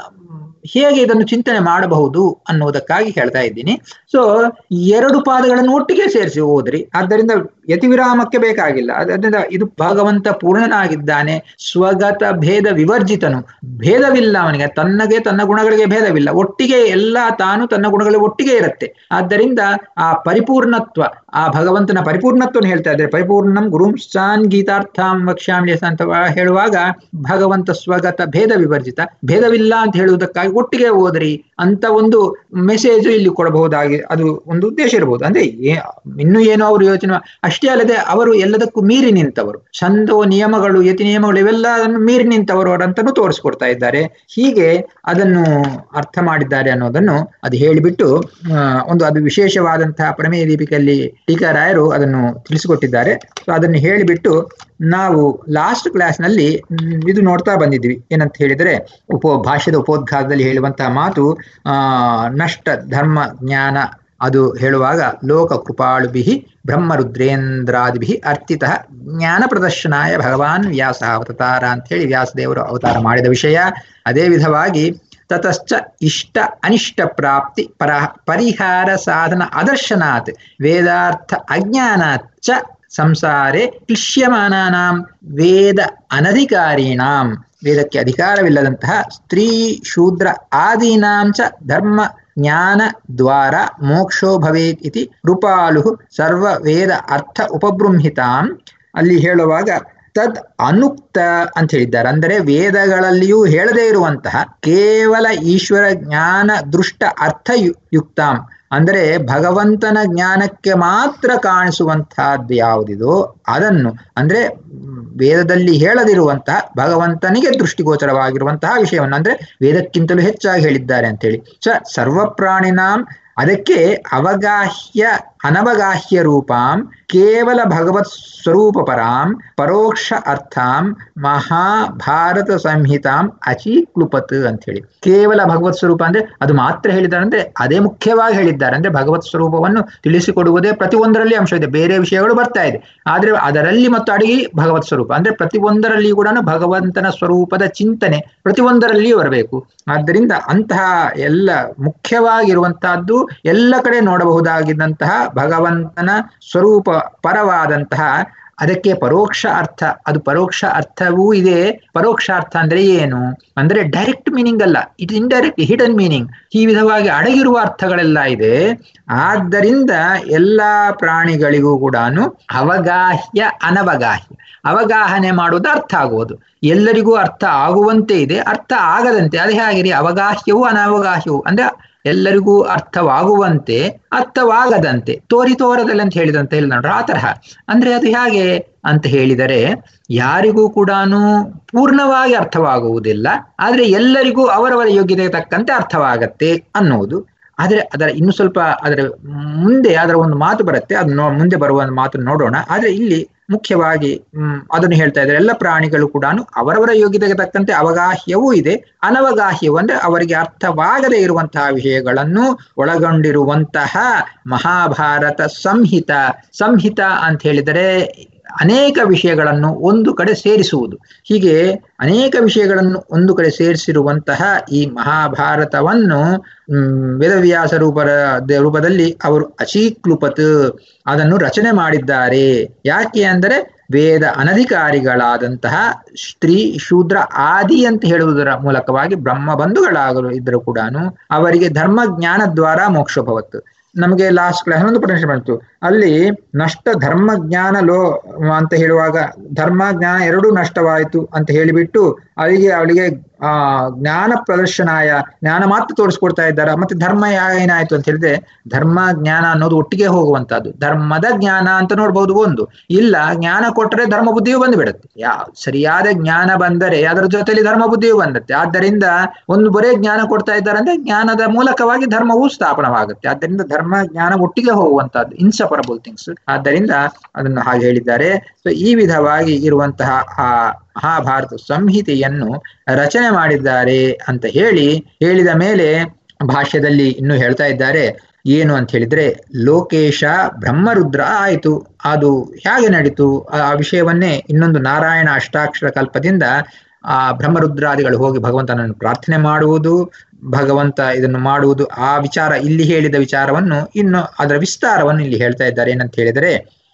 ಹೇಗೆ ಇದನ್ನು ಚಿಂತನೆ ಮಾಡಬಹುದು ಅನ್ನುವುದಕ್ಕಾಗಿ ಹೇಳ್ತಾ ಇದ್ದೀನಿ ಸೊ ಎರಡು ಪಾದಗಳನ್ನು ಒಟ್ಟಿಗೆ ಸೇರಿಸಿ ಹೋದ್ರಿ ಆದ್ದರಿಂದ ಯತಿವಿರಾಮಕ್ಕೆ ಬೇಕಾಗಿಲ್ಲ ಅದರಿಂದ ಇದು ಭಗವಂತ ಪೂರ್ಣನಾಗಿದ್ದಾನೆ ಸ್ವಗತ ಭೇದ ವಿವರ್ಜಿತನು ಭೇದವಿಲ್ಲ ಅವನಿಗೆ ತನ್ನಗೆ ತನ್ನ ಗುಣಗಳಿಗೆ ಭೇದವಿಲ್ಲ ಒಟ್ಟಿಗೆ ಎಲ್ಲ ತಾನು ತನ್ನ ಗುಣಗಳು ಒಟ್ಟಿಗೆ ಇರುತ್ತೆ ಆದ್ದರಿಂದ ಆ ಪರಿಪೂರ್ಣತ್ವ ಆ ಭಗವಂತನ ಪರಿಪೂರ್ಣತ್ವವನ್ನು ಹೇಳ್ತಾ ಇದ್ದಾರೆ ಪರಿಪೂರ್ಣಂ ಗುರುಂಸಾನ್ ಗೀತಾರ್ಥಂ ವಕ್ಷ್ಯಾಮಿ ಅಂತ ಹೇಳುವಾಗ ಭಗವಂತ ಸ್ವಗತ ಭೇದ ವಿವರ್ಜಿತ ಭೇದವಿಲ್ಲ ಅಂತ ಹೇಳುವುದಕ್ಕಾಗಿ ಒಟ್ಟಿಗೆ ಹೋದ್ರಿ ಅಂತ ಒಂದು ಮೆಸೇಜ್ ಇಲ್ಲಿ ಕೊಡಬಹುದಾಗಿ ಅದು ಒಂದು ಉದ್ದೇಶ ಇರಬಹುದು ಅಂದ್ರೆ ಇನ್ನೂ ಏನೋ ಅವರು ಯೋಚನೆ ಅಷ್ಟೇ ಅಲ್ಲದೆ ಅವರು ಎಲ್ಲದಕ್ಕೂ ಮೀರಿ ನಿಂತವರು ಛಂದೋ ನಿಯಮಗಳು ಯತಿ ನಿಯಮಗಳು ಇವೆಲ್ಲ ಅದನ್ನು ಮೀರಿ ನಿಂತವರು ಅಂತಲೂ ತೋರಿಸ್ಕೊಡ್ತಾ ಇದ್ದಾರೆ ಹೀಗೆ ಅದನ್ನು ಅರ್ಥ ಮಾಡಿದ್ದಾರೆ ಅನ್ನೋದನ್ನು ಅದು ಹೇಳಿಬಿಟ್ಟು ಒಂದು ಅದು ವಿಶೇಷವಾದಂತಹ ಪ್ರಮೇಯ ದೀಪಿಕಲ್ಲಿ ಟೀಕಾರಾಯರು ಅದನ್ನು ತಿಳಿಸಿಕೊಟ್ಟಿದ್ದಾರೆ ಸೊ ಅದನ್ನು ಹೇಳಿಬಿಟ್ಟು ನಾವು ಲಾಸ್ಟ್ ಕ್ಲಾಸ್ನಲ್ಲಿ ಇದು ನೋಡ್ತಾ ಬಂದಿದ್ವಿ ಏನಂತ ಹೇಳಿದರೆ ಉಪೋ ಭಾಷ್ಯದ ಉಪೋದ್ಘಾತದಲ್ಲಿ ಹೇಳುವಂತಹ ಮಾತು ಆ ನಷ್ಟ ಧರ್ಮ ಜ್ಞಾನ ಅದು ಹೇಳುವಾಗ ಲೋಕ ಕೃಪಾಳುಭಿ ಬ್ರಹ್ಮರುದ್ರೇಂದ್ರಾದಿಭಿ ಅರ್ಥಿತ ಜ್ಞಾನ ಪ್ರದರ್ಶನಾಯ ಭಗವಾನ್ ವ್ಯಾಸ ಅವತಾರ ಅಂತ ಹೇಳಿ ವ್ಯಾಸದೇವರು ಅವತಾರ ಮಾಡಿದ ವಿಷಯ ಅದೇ ವಿಧವಾಗಿ ತತಶ್ಚ ಇಷ್ಟ ಅನಿಷ್ಟ ಪ್ರಾಪ್ತಿ ಪರ ಪರಿಹಾರ ಸಾಧನ ಅದರ್ಶನಾತ್ ವೇದಾರ್ಥ ಅಜ್ಞಾನಾಚ್ಚ ಸಂಸಾರೆ ಕ್ಲಿಶ್ಯಮಾನಾಂ ವೇದ ಅನಧಿಕಾರೀಣಾಂ ವೇದಕ್ಕೆ ಅಧಿಕಾರವಿಲ್ಲದಂತಹ ಸ್ತ್ರೀ ಶೂದ್ರ ಆದೀನಾಂ ಚ ಧರ್ಮ ಜ್ಞಾನ ದ್ವಾರ ಮೋಕ್ಷೋ ಭವೇತ್ ಇತಿ ರೂಪಾಲು ಸರ್ವ ವೇದ ಅರ್ಥ ಉಪಬೃಂಹಿತಾಂ ಅಲ್ಲಿ ಹೇಳುವಾಗ ತದ್ ಅನುಕ್ತ ಅಂತ ಹೇಳಿದ್ದಾರೆ ಅಂದರೆ ವೇದಗಳಲ್ಲಿಯೂ ಹೇಳದೇ ಇರುವಂತಹ ಕೇವಲ ಈಶ್ವರ ಜ್ಞಾನ ದೃಷ್ಟ ಅರ್ಥ ಯುಕ್ತಾಂ ಅಂದರೆ ಭಗವಂತನ ಜ್ಞಾನಕ್ಕೆ ಮಾತ್ರ ಕಾಣಿಸುವಂತಹದ್ದು ಯಾವುದಿದೋ ಅದನ್ನು ಅಂದ್ರೆ ವೇದದಲ್ಲಿ ಹೇಳದಿರುವಂತಹ ಭಗವಂತನಿಗೆ ದೃಷ್ಟಿಗೋಚರವಾಗಿರುವಂತಹ ವಿಷಯವನ್ನು ಅಂದ್ರೆ ವೇದಕ್ಕಿಂತಲೂ ಹೆಚ್ಚಾಗಿ ಹೇಳಿದ್ದಾರೆ ಅಂತೇಳಿ ಸ ಸರ್ವ ಪ್ರಾಣಿನಾಂ ಅದಕ್ಕೆ ಅವಗಾಹ್ಯ ಅನವಗಾಹ್ಯ ರೂಪಾಂ ಕೇವಲ ಭಗವತ್ ಸ್ವರೂಪ ಪರಾಂ ಪರೋಕ್ಷ ಅರ್ಥಾಂ ಮಹಾಭಾರತ ಸಂಹಿತಾಂ ಅಚೀಕ್ಲುಪತ್ ಅಂತ ಹೇಳಿ ಕೇವಲ ಭಗವತ್ ಸ್ವರೂಪ ಅಂದ್ರೆ ಅದು ಮಾತ್ರ ಹೇಳಿದ್ದಾರೆ ಅಂದ್ರೆ ಅದೇ ಮುಖ್ಯವಾಗಿ ಹೇಳಿದ್ದಾರೆ ಅಂದ್ರೆ ಭಗವತ್ ಸ್ವರೂಪವನ್ನು ತಿಳಿಸಿಕೊಡುವುದೇ ಪ್ರತಿಯೊಂದರಲ್ಲಿ ಅಂಶ ಇದೆ ಬೇರೆ ವಿಷಯಗಳು ಬರ್ತಾ ಇದೆ ಆದ್ರೆ ಅದರಲ್ಲಿ ಮತ್ತು ಅಡಿಗೆ ಭಗವತ್ ಸ್ವರೂಪ ಅಂದ್ರೆ ಪ್ರತಿಯೊಂದರಲ್ಲಿ ಕೂಡ ಭಗವಂತನ ಸ್ವರೂಪದ ಚಿಂತನೆ ಪ್ರತಿಯೊಂದರಲ್ಲಿಯೂ ಬರಬೇಕು ಆದ್ದರಿಂದ ಅಂತಹ ಎಲ್ಲ ಮುಖ್ಯವಾಗಿರುವಂತಹದ್ದು ಎಲ್ಲ ಕಡೆ ನೋಡಬಹುದಾಗಿದ್ದಂತಹ ಭಗವಂತನ ಸ್ವರೂಪ ಪರವಾದಂತಹ ಅದಕ್ಕೆ ಪರೋಕ್ಷ ಅರ್ಥ ಅದು ಪರೋಕ್ಷ ಅರ್ಥವೂ ಇದೆ ಪರೋಕ್ಷ ಅರ್ಥ ಅಂದ್ರೆ ಏನು ಅಂದ್ರೆ ಡೈರೆಕ್ಟ್ ಮೀನಿಂಗ್ ಅಲ್ಲ ಇಟ್ ಇಂಡೈರೆಕ್ಟ್ ಹಿಡನ್ ಮೀನಿಂಗ್ ಈ ವಿಧವಾಗಿ ಅಡಗಿರುವ ಅರ್ಥಗಳೆಲ್ಲ ಇದೆ ಆದ್ದರಿಂದ ಎಲ್ಲಾ ಪ್ರಾಣಿಗಳಿಗೂ ಕೂಡ ಅವಗಾಹ್ಯ ಅನವಗಾಹ್ಯ ಅವಗಾಹನೆ ಮಾಡುವುದು ಅರ್ಥ ಆಗುವುದು ಎಲ್ಲರಿಗೂ ಅರ್ಥ ಆಗುವಂತೆ ಇದೆ ಅರ್ಥ ಆಗದಂತೆ ಅದು ಹೇಗಿರಿ ಅವಗಾಹ್ಯವೂ ಅನವಗಾಹ್ಯವೂ ಅಂದ್ರೆ ಎಲ್ಲರಿಗೂ ಅರ್ಥವಾಗುವಂತೆ ಅರ್ಥವಾಗದಂತೆ ತೋರಿ ತೋರದಲ್ಲಿ ಅಂತ ಹೇಳಿದಂತ ಹೇಳಿ ನೋಡ್ರ ಆ ತರಹ ಅಂದ್ರೆ ಅದು ಹೇಗೆ ಅಂತ ಹೇಳಿದರೆ ಯಾರಿಗೂ ಕೂಡ ಪೂರ್ಣವಾಗಿ ಅರ್ಥವಾಗುವುದಿಲ್ಲ ಆದ್ರೆ ಎಲ್ಲರಿಗೂ ಅವರವರ ಯೋಗ್ಯತೆಗೆ ತಕ್ಕಂತೆ ಅರ್ಥವಾಗತ್ತೆ ಅನ್ನುವುದು ಆದ್ರೆ ಅದರ ಇನ್ನು ಸ್ವಲ್ಪ ಅದರ ಮುಂದೆ ಅದರ ಒಂದು ಮಾತು ಬರುತ್ತೆ ಅದು ಮುಂದೆ ಬರುವ ಒಂದು ಮಾತು ನೋಡೋಣ ಆದ್ರೆ ಇಲ್ಲಿ ಮುಖ್ಯವಾಗಿ ಹ್ಮ್ ಅದನ್ನು ಹೇಳ್ತಾ ಇದ್ದಾರೆ ಎಲ್ಲ ಪ್ರಾಣಿಗಳು ಕೂಡ ಅವರವರ ಯೋಗ್ಯತೆಗೆ ತಕ್ಕಂತೆ ಅವಗಾಹ್ಯವೂ ಇದೆ ಅನವಗಾಹ್ಯವು ಅಂದ್ರೆ ಅವರಿಗೆ ಅರ್ಥವಾಗದೇ ಇರುವಂತಹ ವಿಷಯಗಳನ್ನು ಒಳಗೊಂಡಿರುವಂತಹ ಮಹಾಭಾರತ ಸಂಹಿತ ಸಂಹಿತ ಅಂತ ಹೇಳಿದರೆ ಅನೇಕ ವಿಷಯಗಳನ್ನು ಒಂದು ಕಡೆ ಸೇರಿಸುವುದು ಹೀಗೆ ಅನೇಕ ವಿಷಯಗಳನ್ನು ಒಂದು ಕಡೆ ಸೇರಿಸಿರುವಂತಹ ಈ ಮಹಾಭಾರತವನ್ನು ವೇದವ್ಯಾಸ ರೂಪರ ರೂಪದಲ್ಲಿ ಅವರು ಅಚೀಕ್ಲುಪತ್ ಅದನ್ನು ರಚನೆ ಮಾಡಿದ್ದಾರೆ ಯಾಕೆ ಅಂದರೆ ವೇದ ಅನಧಿಕಾರಿಗಳಾದಂತಹ ಸ್ತ್ರೀ ಶೂದ್ರ ಆದಿ ಅಂತ ಹೇಳುವುದರ ಮೂಲಕವಾಗಿ ಬ್ರಹ್ಮ ಬಂಧುಗಳಾಗಲು ಇದ್ದರೂ ಕೂಡ ಅವರಿಗೆ ಧರ್ಮ ಜ್ಞಾನ ದ್ವಾರ ಮೋಕ್ಷ ಭವತ್ತು ನಮಗೆ ಲಾಸ್ಟ್ ಕ್ಲಾಸ್ ಒಂದು ಪ್ರಶ್ನೆ ಬಂತು ಅಲ್ಲಿ ನಷ್ಟ ಧರ್ಮ ಜ್ಞಾನ ಲೋ ಅಂತ ಹೇಳುವಾಗ ಧರ್ಮ ಜ್ಞಾನ ಎರಡೂ ನಷ್ಟವಾಯಿತು ಅಂತ ಹೇಳಿಬಿಟ್ಟು ಅವಳಿಗೆ ಅವಳಿಗೆ ಆ ಜ್ಞಾನ ಪ್ರದರ್ಶನಾಯ ಜ್ಞಾನ ಮಾತ್ರ ತೋರಿಸ್ಕೊಡ್ತಾ ಇದ್ದಾರ ಮತ್ತೆ ಧರ್ಮ ಏನಾಯ್ತು ಅಂತ ಹೇಳಿದ್ರೆ ಧರ್ಮ ಜ್ಞಾನ ಅನ್ನೋದು ಒಟ್ಟಿಗೆ ಹೋಗುವಂತಹದ್ದು ಧರ್ಮದ ಜ್ಞಾನ ಅಂತ ನೋಡ್ಬಹುದು ಒಂದು ಇಲ್ಲ ಜ್ಞಾನ ಕೊಟ್ಟರೆ ಧರ್ಮ ಬುದ್ಧಿಯು ಬಂದುಬಿಡುತ್ತೆ ಯಾ ಸರಿಯಾದ ಜ್ಞಾನ ಬಂದರೆ ಅದರ ಜೊತೆಲಿ ಧರ್ಮ ಬುದ್ಧಿಯು ಬಂದತ್ತೆ ಆದ್ದರಿಂದ ಒಂದು ಬರೇ ಜ್ಞಾನ ಕೊಡ್ತಾ ಇದ್ದಾರೆ ಅಂದ್ರೆ ಜ್ಞಾನದ ಮೂಲಕವಾಗಿ ಧರ್ಮವು ಸ್ಥಾಪನವಾಗುತ್ತೆ ಆದ್ದರಿಂದ ಧರ್ಮ ಜ್ಞಾನ ಒಟ್ಟಿಗೆ ಹೋಗುವಂತಹದ್ದು ಇನ್ಸಪರಬಲ್ ಥಿಂಗ್ಸ್ ಆದ್ದರಿಂದ ಅದನ್ನು ಹಾಗೆ ಹೇಳಿದ್ದಾರೆ ಸೊ ಈ ವಿಧವಾಗಿ ಇರುವಂತಹ ಆ ಮಹಾಭಾರತ ಸಂಹಿತೆಯನ್ನು ರಚನೆ ಮಾಡಿದ್ದಾರೆ ಅಂತ ಹೇಳಿ ಹೇಳಿದ ಮೇಲೆ ಭಾಷ್ಯದಲ್ಲಿ ಇನ್ನು ಹೇಳ್ತಾ ಇದ್ದಾರೆ ಏನು ಅಂತ ಹೇಳಿದ್ರೆ ಲೋಕೇಶ ಬ್ರಹ್ಮರುದ್ರ ಆಯಿತು ಅದು ಹೇಗೆ ನಡೀತು ಆ ವಿಷಯವನ್ನೇ ಇನ್ನೊಂದು ನಾರಾಯಣ ಅಷ್ಟಾಕ್ಷರ ಕಲ್ಪದಿಂದ ಆ ಬ್ರಹ್ಮರುದ್ರಾದಿಗಳು ಹೋಗಿ ಭಗವಂತನನ್ನು ಪ್ರಾರ್ಥನೆ ಮಾಡುವುದು ಭಗವಂತ ಇದನ್ನು ಮಾಡುವುದು ಆ ವಿಚಾರ ಇಲ್ಲಿ ಹೇಳಿದ ವಿಚಾರವನ್ನು ಇನ್ನು ಅದರ ವಿಸ್ತಾರವನ್ನು ಇಲ್ಲಿ ಹೇಳ್ತಾ ಇದ್ದಾರೆ ಏನಂತ ಹೇಳಿದರೆ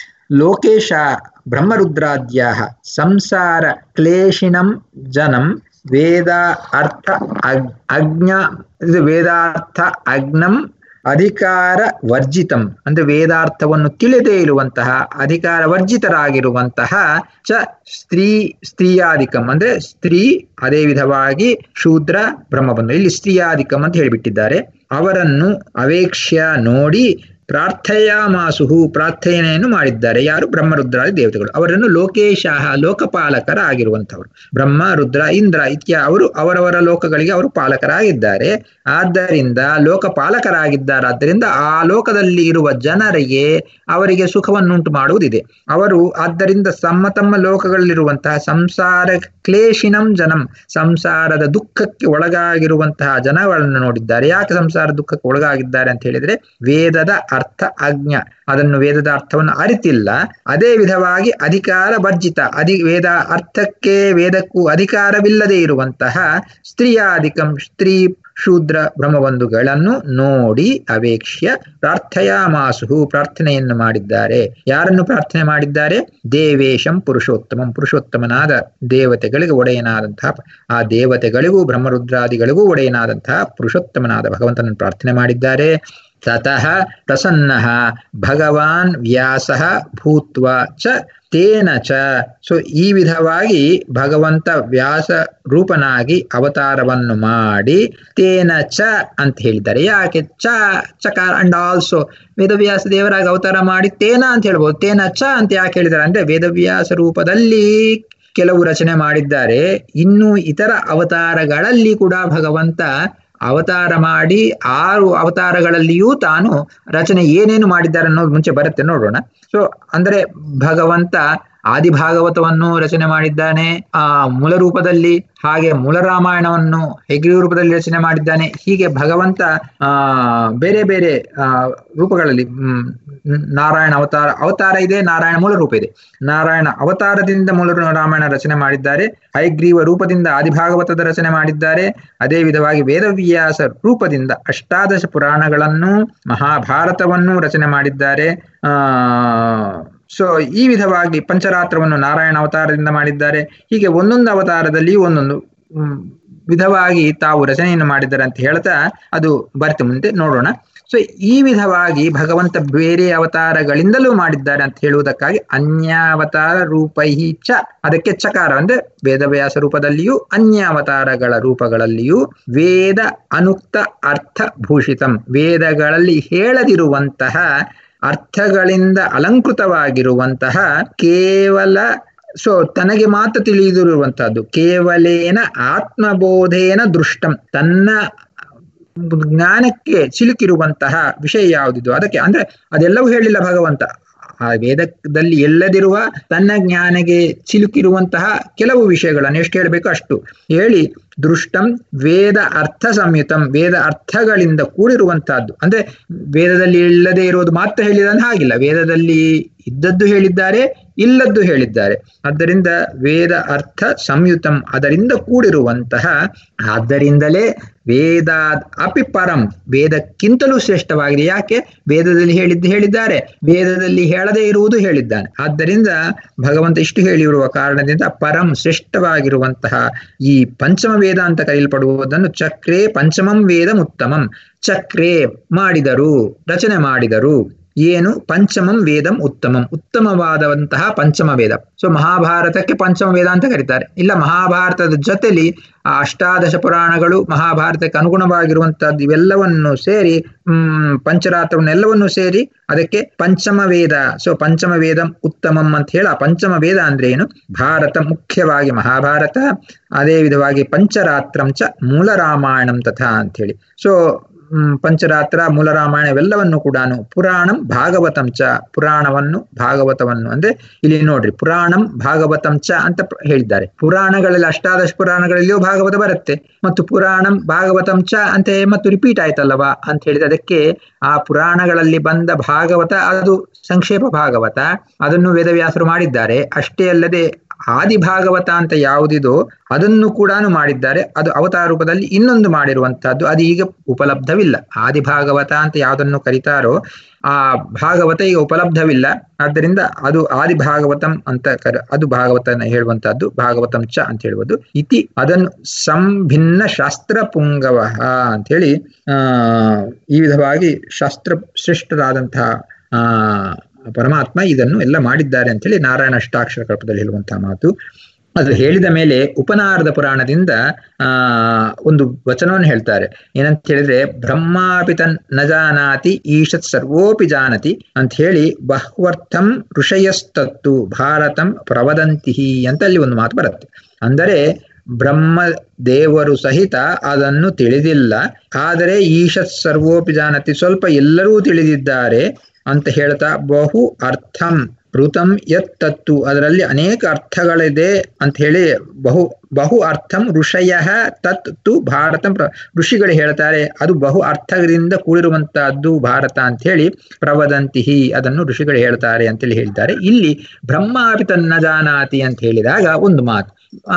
ಲೋಕೇಶ ಬ್ರಹ್ಮರುದ್ರಾದ್ಯ ಸಂಸಾರ ಕ್ಲೇಶಿನಂ ಜನಂ ವೇದ ಅರ್ಥ ಅಗ್ ಅಜ್ಞ ಇದು ವೇದಾರ್ಥ ಅಗ್ನಂ ಅಧಿಕಾರ ವರ್ಜಿತಂ ಅಂದ್ರೆ ವೇದಾರ್ಥವನ್ನು ತಿಳಿದೇ ಇರುವಂತಹ ಅಧಿಕಾರ ವರ್ಜಿತರಾಗಿರುವಂತಹ ಚ ಸ್ತ್ರೀ ಸ್ತ್ರೀಯಾಧಿಕಂ ಅಂದ್ರೆ ಸ್ತ್ರೀ ಅದೇ ವಿಧವಾಗಿ ಶೂದ್ರ ಬ್ರಹ್ಮಬಂಧು ಇಲ್ಲಿ ಸ್ತ್ರೀಯಾಧಿಕಂ ಅಂತ ಹೇಳಿಬಿಟ್ಟಿದ್ದಾರೆ ಅವರನ್ನು ಅವೇಕ್ಷ್ಯ ನೋಡಿ ಪ್ರಾರ್ಥಯಾಮಾಸುಹು ಪ್ರಾರ್ಥನೆಯನ್ನು ಮಾಡಿದ್ದಾರೆ ಯಾರು ಬ್ರಹ್ಮರುದ್ರಾದಿ ದೇವತೆಗಳು ಅವರನ್ನು ಲೋಕೇಶಾಹ ಲೋಕಪಾಲಕರಾಗಿರುವಂಥವರು ಬ್ರಹ್ಮ ರುದ್ರ ಇಂದ್ರ ಇತ್ಯ ಅವರು ಅವರವರ ಲೋಕಗಳಿಗೆ ಅವರು ಪಾಲಕರಾಗಿದ್ದಾರೆ ಆದ್ದರಿಂದ ಲೋಕಪಾಲಕರಾಗಿದ್ದಾರಾದ್ದರಿಂದ ಆ ಲೋಕದಲ್ಲಿ ಇರುವ ಜನರಿಗೆ ಅವರಿಗೆ ಸುಖವನ್ನುಂಟು ಮಾಡುವುದಿದೆ ಅವರು ಆದ್ದರಿಂದ ತಮ್ಮ ತಮ್ಮ ಲೋಕಗಳಲ್ಲಿರುವಂತಹ ಸಂಸಾರ ಕ್ಲೇಶಿನಂ ಜನಂ ಸಂಸಾರದ ದುಃಖಕ್ಕೆ ಒಳಗಾಗಿರುವಂತಹ ಜನಗಳನ್ನು ನೋಡಿದ್ದಾರೆ ಯಾಕೆ ಸಂಸಾರ ದುಃಖಕ್ಕೆ ಒಳಗಾಗಿದ್ದಾರೆ ಅಂತ ಹೇಳಿದ್ರೆ ವೇದದ ಅರ್ಥ ಅಜ್ಞ ಅದನ್ನು ವೇದದ ಅರ್ಥವನ್ನು ಅರಿತಿಲ್ಲ ಅದೇ ವಿಧವಾಗಿ ಅಧಿಕಾರ ವರ್ಜಿತ ಅಧಿ ವೇದ ಅರ್ಥಕ್ಕೆ ವೇದಕ್ಕೂ ಅಧಿಕಾರವಿಲ್ಲದೆ ಇರುವಂತಹ ಸ್ತ್ರೀಯಾಧಿಕಂ ಸ್ತ್ರೀ ಶೂದ್ರ ಬ್ರಹ್ಮಬಂಧುಗಳನ್ನು ನೋಡಿ ಅವೇಕ್ಷ್ಯ ಪ್ರಾರ್ಥಯಾಮಾಸುಹು ಪ್ರಾರ್ಥನೆಯನ್ನು ಮಾಡಿದ್ದಾರೆ ಯಾರನ್ನು ಪ್ರಾರ್ಥನೆ ಮಾಡಿದ್ದಾರೆ ದೇವೇಶಂ ಪುರುಷೋತ್ತಮಂ ಪುರುಷೋತ್ತಮನಾದ ದೇವತೆಗಳಿಗೆ ಒಡೆಯನಾದಂತಹ ಆ ದೇವತೆಗಳಿಗೂ ಬ್ರಹ್ಮರುದ್ರಾದಿಗಳಿಗೂ ಒಡೆಯನಾದಂತಹ ಪುರುಷೋತ್ತಮನಾದ ಭಗವಂತನನ್ನು ಪ್ರಾರ್ಥನೆ ಮಾಡಿದ್ದಾರೆ ತತಃ ಪ್ರಸನ್ನ ಭಗವಾನ್ ವ್ಯಾಸ ಭೂತ್ವ ಚ ತೇನ ಚ ಸೊ ಈ ವಿಧವಾಗಿ ಭಗವಂತ ವ್ಯಾಸ ರೂಪನಾಗಿ ಅವತಾರವನ್ನು ಮಾಡಿ ತೇನ ಚ ಅಂತ ಹೇಳಿದ್ದಾರೆ ಯಾಕೆ ಚ ಚಕಾರ ಅಂಡ್ ಆಲ್ಸೋ ವೇದವ್ಯಾಸ ದೇವರಾಗಿ ಅವತಾರ ಮಾಡಿ ತೇನ ಅಂತ ಹೇಳ್ಬೋದು ತೇನ ಚ ಅಂತ ಯಾಕೆ ಹೇಳಿದ್ದಾರೆ ಅಂದ್ರೆ ವೇದವ್ಯಾಸ ರೂಪದಲ್ಲಿ ಕೆಲವು ರಚನೆ ಮಾಡಿದ್ದಾರೆ ಇನ್ನು ಇತರ ಅವತಾರಗಳಲ್ಲಿ ಕೂಡ ಭಗವಂತ ಅವತಾರ ಮಾಡಿ ಆರು ಅವತಾರಗಳಲ್ಲಿಯೂ ತಾನು ರಚನೆ ಏನೇನು ಮಾಡಿದ್ದಾರೆ ಅನ್ನೋದು ಮುಂಚೆ ಬರುತ್ತೆ ನೋಡೋಣ ಸೊ ಅಂದ್ರೆ ಭಗವಂತ ಆದಿಭಾಗವತವನ್ನು ರಚನೆ ಮಾಡಿದ್ದಾನೆ ಆ ಮೂಲ ರೂಪದಲ್ಲಿ ಹಾಗೆ ಮೂಲ ರಾಮಾಯಣವನ್ನು ಹೆಗ್ರಿ ರೂಪದಲ್ಲಿ ರಚನೆ ಮಾಡಿದ್ದಾನೆ ಹೀಗೆ ಭಗವಂತ ಆ ಬೇರೆ ಬೇರೆ ಆ ರೂಪಗಳಲ್ಲಿ ಹ್ಮ್ ನಾರಾಯಣ ಅವತಾರ ಅವತಾರ ಇದೆ ನಾರಾಯಣ ಮೂಲ ರೂಪ ಇದೆ ನಾರಾಯಣ ಅವತಾರದಿಂದ ಮೂಲ ರಾಮಾಯಣ ರಚನೆ ಮಾಡಿದ್ದಾರೆ ಹೈಗ್ರೀವ ರೂಪದಿಂದ ಆದಿಭಾಗವತದ ರಚನೆ ಮಾಡಿದ್ದಾರೆ ಅದೇ ವಿಧವಾಗಿ ವೇದವ್ಯಾಸ ರೂಪದಿಂದ ಅಷ್ಟಾದಶ ಪುರಾಣಗಳನ್ನು ಮಹಾಭಾರತವನ್ನು ರಚನೆ ಮಾಡಿದ್ದಾರೆ ಆ ಸೊ ಈ ವಿಧವಾಗಿ ಪಂಚರಾತ್ರವನ್ನು ನಾರಾಯಣ ಅವತಾರದಿಂದ ಮಾಡಿದ್ದಾರೆ ಹೀಗೆ ಒಂದೊಂದು ಅವತಾರದಲ್ಲಿ ಒಂದೊಂದು ವಿಧವಾಗಿ ತಾವು ರಚನೆಯನ್ನು ಮಾಡಿದ್ದಾರೆ ಅಂತ ಹೇಳ್ತಾ ಅದು ಬರ್ತೆ ಮುಂದೆ ನೋಡೋಣ ಸೊ ಈ ವಿಧವಾಗಿ ಭಗವಂತ ಬೇರೆ ಅವತಾರಗಳಿಂದಲೂ ಮಾಡಿದ್ದಾರೆ ಅಂತ ಹೇಳುವುದಕ್ಕಾಗಿ ಅನ್ಯಾವತಾರ ರೂಪೈಹಿ ಚ ಅದಕ್ಕೆ ಚಕಾರ ಅಂದ್ರೆ ವೇದವ್ಯಾಸ ರೂಪದಲ್ಲಿಯೂ ಅನ್ಯಾವತಾರಗಳ ರೂಪಗಳಲ್ಲಿಯೂ ವೇದ ಅನುಕ್ತ ಅರ್ಥ ಭೂಷಿತಂ ವೇದಗಳಲ್ಲಿ ಹೇಳದಿರುವಂತಹ ಅರ್ಥಗಳಿಂದ ಅಲಂಕೃತವಾಗಿರುವಂತಹ ಕೇವಲ ಸೊ ತನಗೆ ಮಾತ್ರ ತಿಳಿದಿರುವಂತಹದ್ದು ಕೇವಲೇನ ಆತ್ಮಬೋಧೇನ ದೃಷ್ಟಂ ತನ್ನ ಜ್ಞಾನಕ್ಕೆ ಸಿಲುಕಿರುವಂತಹ ವಿಷಯ ಯಾವುದಿದು ಅದಕ್ಕೆ ಅಂದ್ರೆ ಅದೆಲ್ಲವೂ ಹೇಳಿಲ್ಲ ಭಗವಂತ ಆ ವೇದದಲ್ಲಿ ಎಲ್ಲದಿರುವ ತನ್ನ ಜ್ಞಾನಗೆ ಸಿಲುಕಿರುವಂತಹ ಕೆಲವು ವಿಷಯಗಳನ್ನು ಎಷ್ಟು ಹೇಳಬೇಕು ಅಷ್ಟು ಹೇಳಿ ದೃಷ್ಟಂ ವೇದ ಅರ್ಥ ಸಂಯುತಂ ವೇದ ಅರ್ಥಗಳಿಂದ ಕೂಡಿರುವಂತಹದ್ದು ಅಂದ್ರೆ ವೇದದಲ್ಲಿ ಇಲ್ಲದೆ ಇರುವುದು ಮಾತ್ರ ಹೇಳಿದಂತ ಹಾಗಿಲ್ಲ ವೇದದಲ್ಲಿ ಇದ್ದದ್ದು ಹೇಳಿದ್ದಾರೆ ಇಲ್ಲದ್ದು ಹೇಳಿದ್ದಾರೆ ಆದ್ದರಿಂದ ವೇದ ಅರ್ಥ ಸಂಯುತಂ ಅದರಿಂದ ಕೂಡಿರುವಂತಹ ಆದ್ದರಿಂದಲೇ ವೇದ ಅಪಿ ಪರಂ ವೇದಕ್ಕಿಂತಲೂ ಶ್ರೇಷ್ಠವಾಗಿದೆ ಯಾಕೆ ವೇದದಲ್ಲಿ ಹೇಳಿದ್ದು ಹೇಳಿದ್ದಾರೆ ವೇದದಲ್ಲಿ ಹೇಳದೇ ಇರುವುದು ಹೇಳಿದ್ದಾನೆ ಆದ್ದರಿಂದ ಭಗವಂತ ಇಷ್ಟು ಹೇಳಿರುವ ಕಾರಣದಿಂದ ಪರಂ ಶ್ರೇಷ್ಠವಾಗಿರುವಂತಹ ಈ ಪಂಚಮ ವೇದ ಅಂತ ಕರೆಯಲ್ಪಡುವುದನ್ನು ಚಕ್ರೇ ಪಂಚಮಂ ವೇದಂ ಉತ್ತಮಂ ಚಕ್ರೇ ಮಾಡಿದರು ರಚನೆ ಮಾಡಿದರು ಏನು ಪಂಚಮಂ ವೇದಂ ಉತ್ತಮಂ ಉತ್ತಮವಾದಂತಹ ಪಂಚಮ ವೇದ ಸೊ ಮಹಾಭಾರತಕ್ಕೆ ಪಂಚಮ ವೇದ ಅಂತ ಕರೀತಾರೆ ಇಲ್ಲ ಮಹಾಭಾರತದ ಜೊತೆಲಿ ಆ ಅಷ್ಟಾದಶ ಪುರಾಣಗಳು ಮಹಾಭಾರತಕ್ಕೆ ಅನುಗುಣವಾಗಿರುವಂತಹದ್ದು ಇವೆಲ್ಲವನ್ನು ಸೇರಿ ಹ್ಮ್ ಪಂಚರಾತ್ರವನ್ನೆಲ್ಲವನ್ನು ಸೇರಿ ಅದಕ್ಕೆ ಪಂಚಮ ವೇದ ಸೊ ಪಂಚಮ ವೇದಂ ಉತ್ತಮಂ ಅಂತ ಹೇಳ ಪಂಚಮ ವೇದ ಅಂದ್ರೆ ಏನು ಭಾರತ ಮುಖ್ಯವಾಗಿ ಮಹಾಭಾರತ ಅದೇ ವಿಧವಾಗಿ ಪಂಚರಾತ್ರಂ ಚ ಮೂಲ ರಾಮಾಯಣಂ ತಥಾ ಅಂತ ಹೇಳಿ ಸೊ ಪಂಚರಾತ್ರ ಮೂಲ ರಾಮಾಯಣ ಇವೆಲ್ಲವನ್ನು ಕೂಡ ಪುರಾಣಂ ಭಾಗವತಂ ಚ ಪುರಾಣವನ್ನು ಭಾಗವತವನ್ನು ಅಂದ್ರೆ ಇಲ್ಲಿ ನೋಡ್ರಿ ಪುರಾಣಂ ಭಾಗವತಂ ಚ ಅಂತ ಹೇಳಿದ್ದಾರೆ ಪುರಾಣಗಳಲ್ಲಿ ಅಷ್ಟಾದಶ ಪುರಾಣಗಳಲ್ಲಿಯೂ ಭಾಗವತ ಬರುತ್ತೆ ಮತ್ತು ಪುರಾಣಂ ಭಾಗವತಂ ಚ ಅಂತ ಮತ್ತು ರಿಪೀಟ್ ಆಯ್ತಲ್ಲವಾ ಅಂತ ಹೇಳಿದ ಅದಕ್ಕೆ ಆ ಪುರಾಣಗಳಲ್ಲಿ ಬಂದ ಭಾಗವತ ಅದು ಸಂಕ್ಷೇಪ ಭಾಗವತ ಅದನ್ನು ವೇದವ್ಯಾಸರು ಮಾಡಿದ್ದಾರೆ ಅಷ್ಟೇ ಅಲ್ಲದೆ ಆದಿ ಭಾಗವತ ಅಂತ ಯಾವುದಿದೋ ಅದನ್ನು ಕೂಡ ಮಾಡಿದ್ದಾರೆ ಅದು ಅವತಾರ ರೂಪದಲ್ಲಿ ಇನ್ನೊಂದು ಮಾಡಿರುವಂತಹದ್ದು ಅದು ಈಗ ಉಪಲಬ್ಧವಿಲ್ಲ ಆದಿ ಭಾಗವತ ಅಂತ ಯಾವುದನ್ನು ಕರೀತಾರೋ ಆ ಭಾಗವತ ಈಗ ಉಪಲಬ್ಧವಿಲ್ಲ ಆದ್ದರಿಂದ ಅದು ಆದಿ ಭಾಗವತಂ ಅಂತ ಕರ ಅದು ಭಾಗವತನ ಹೇಳುವಂತಹದ್ದು ಭಾಗವತಂ ಚ ಅಂತ ಹೇಳುವುದು ಇತಿ ಅದನ್ನು ಸಂಭಿನ್ನ ಶಾಸ್ತ್ರ ಪುಂಗವ ಅಂತ ಹೇಳಿ ಆ ಈ ವಿಧವಾಗಿ ಶಾಸ್ತ್ರ ಶ್ರೇಷ್ಠರಾದಂತಹ ಆ ಪರಮಾತ್ಮ ಇದನ್ನು ಎಲ್ಲ ಮಾಡಿದ್ದಾರೆ ಅಂತ ಹೇಳಿ ನಾರಾಯಣ ಅಷ್ಟಾಕ್ಷರ ಕಲ್ಪದಲ್ಲಿ ಹೇಳುವಂತಹ ಮಾತು ಅದು ಹೇಳಿದ ಮೇಲೆ ಉಪನಾರದ ಪುರಾಣದಿಂದ ಆ ಒಂದು ವಚನವನ್ನು ಹೇಳ್ತಾರೆ ಏನಂತ ಹೇಳಿದ್ರೆ ಬ್ರಹ್ಮಾಪಿತನ್ ನ ಜಾನಾತಿ ಈಶತ್ ಸರ್ವೋಪಿ ಜಾನತಿ ಅಂತ ಹೇಳಿ ಬಹ್ವರ್ಥಂ ಋಷಯಸ್ತತ್ತು ಭಾರತಂ ಪ್ರವದಂತಿ ಅಂತ ಅಲ್ಲಿ ಒಂದು ಮಾತು ಬರುತ್ತೆ ಅಂದರೆ ಬ್ರಹ್ಮ ದೇವರು ಸಹಿತ ಅದನ್ನು ತಿಳಿದಿಲ್ಲ ಆದರೆ ಈಶತ್ ಸರ್ವೋಪಿ ಜಾನತಿ ಸ್ವಲ್ಪ ಎಲ್ಲರೂ ತಿಳಿದಿದ್ದಾರೆ ಅಂತ ಹೇಳ್ತಾ ಬಹು ಅರ್ಥಂ ಋತಂ ಯತ್ ತತ್ತು ಅದರಲ್ಲಿ ಅನೇಕ ಅರ್ಥಗಳಿದೆ ಅಂತ ಹೇಳಿ ಬಹು ಬಹು ಅರ್ಥಂ ಋಷಯ ತತ್ ತು ಭಾರತ ಋಷಿಗಳು ಹೇಳ್ತಾರೆ ಅದು ಬಹು ಅರ್ಥಗಳಿಂದ ಕೂಡಿರುವಂತಹದ್ದು ಭಾರತ ಅಂತ ಹೇಳಿ ಪ್ರವದಂತಿಹಿ ಅದನ್ನು ಋಷಿಗಳು ಹೇಳ್ತಾರೆ ಅಂತೇಳಿ ಹೇಳಿದ್ದಾರೆ ಇಲ್ಲಿ ಬ್ರಹ್ಮಾಪಿ ತನ್ನ ಜಾನಾತಿ ಅಂತ ಹೇಳಿದಾಗ ಒಂದು ಮಾತು ಆ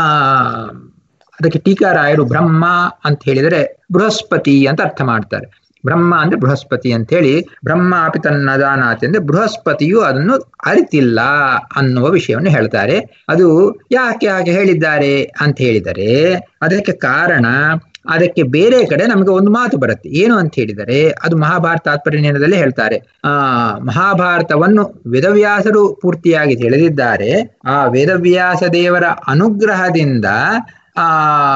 ಅದಕ್ಕೆ ಟೀಕಾರಾಯರು ಬ್ರಹ್ಮ ಅಂತ ಹೇಳಿದರೆ ಬೃಹಸ್ಪತಿ ಅಂತ ಅರ್ಥ ಮಾಡ್ತಾರೆ ಬ್ರಹ್ಮ ಅಂದ್ರೆ ಬೃಹಸ್ಪತಿ ಅಂತ ಹೇಳಿ ಬ್ರಹ್ಮ ಅಪಿ ತನ್ನ ಜಾನಾತಿ ಅಂದ್ರೆ ಬೃಹಸ್ಪತಿಯು ಅದನ್ನು ಅರಿತಿಲ್ಲ ಅನ್ನುವ ವಿಷಯವನ್ನು ಹೇಳ್ತಾರೆ ಅದು ಯಾಕೆ ಹಾಗೆ ಹೇಳಿದ್ದಾರೆ ಅಂತ ಹೇಳಿದರೆ ಅದಕ್ಕೆ ಕಾರಣ ಅದಕ್ಕೆ ಬೇರೆ ಕಡೆ ನಮಗೆ ಒಂದು ಮಾತು ಬರುತ್ತೆ ಏನು ಅಂತ ಹೇಳಿದರೆ ಅದು ಮಹಾಭಾರತ ತಾತ್ಪರ್ಯದಲ್ಲಿ ಹೇಳ್ತಾರೆ ಆ ಮಹಾಭಾರತವನ್ನು ವೇದವ್ಯಾಸರು ಪೂರ್ತಿಯಾಗಿ ತಿಳಿದಿದ್ದಾರೆ ಆ ವೇದವ್ಯಾಸ ದೇವರ ಅನುಗ್ರಹದಿಂದ ಆ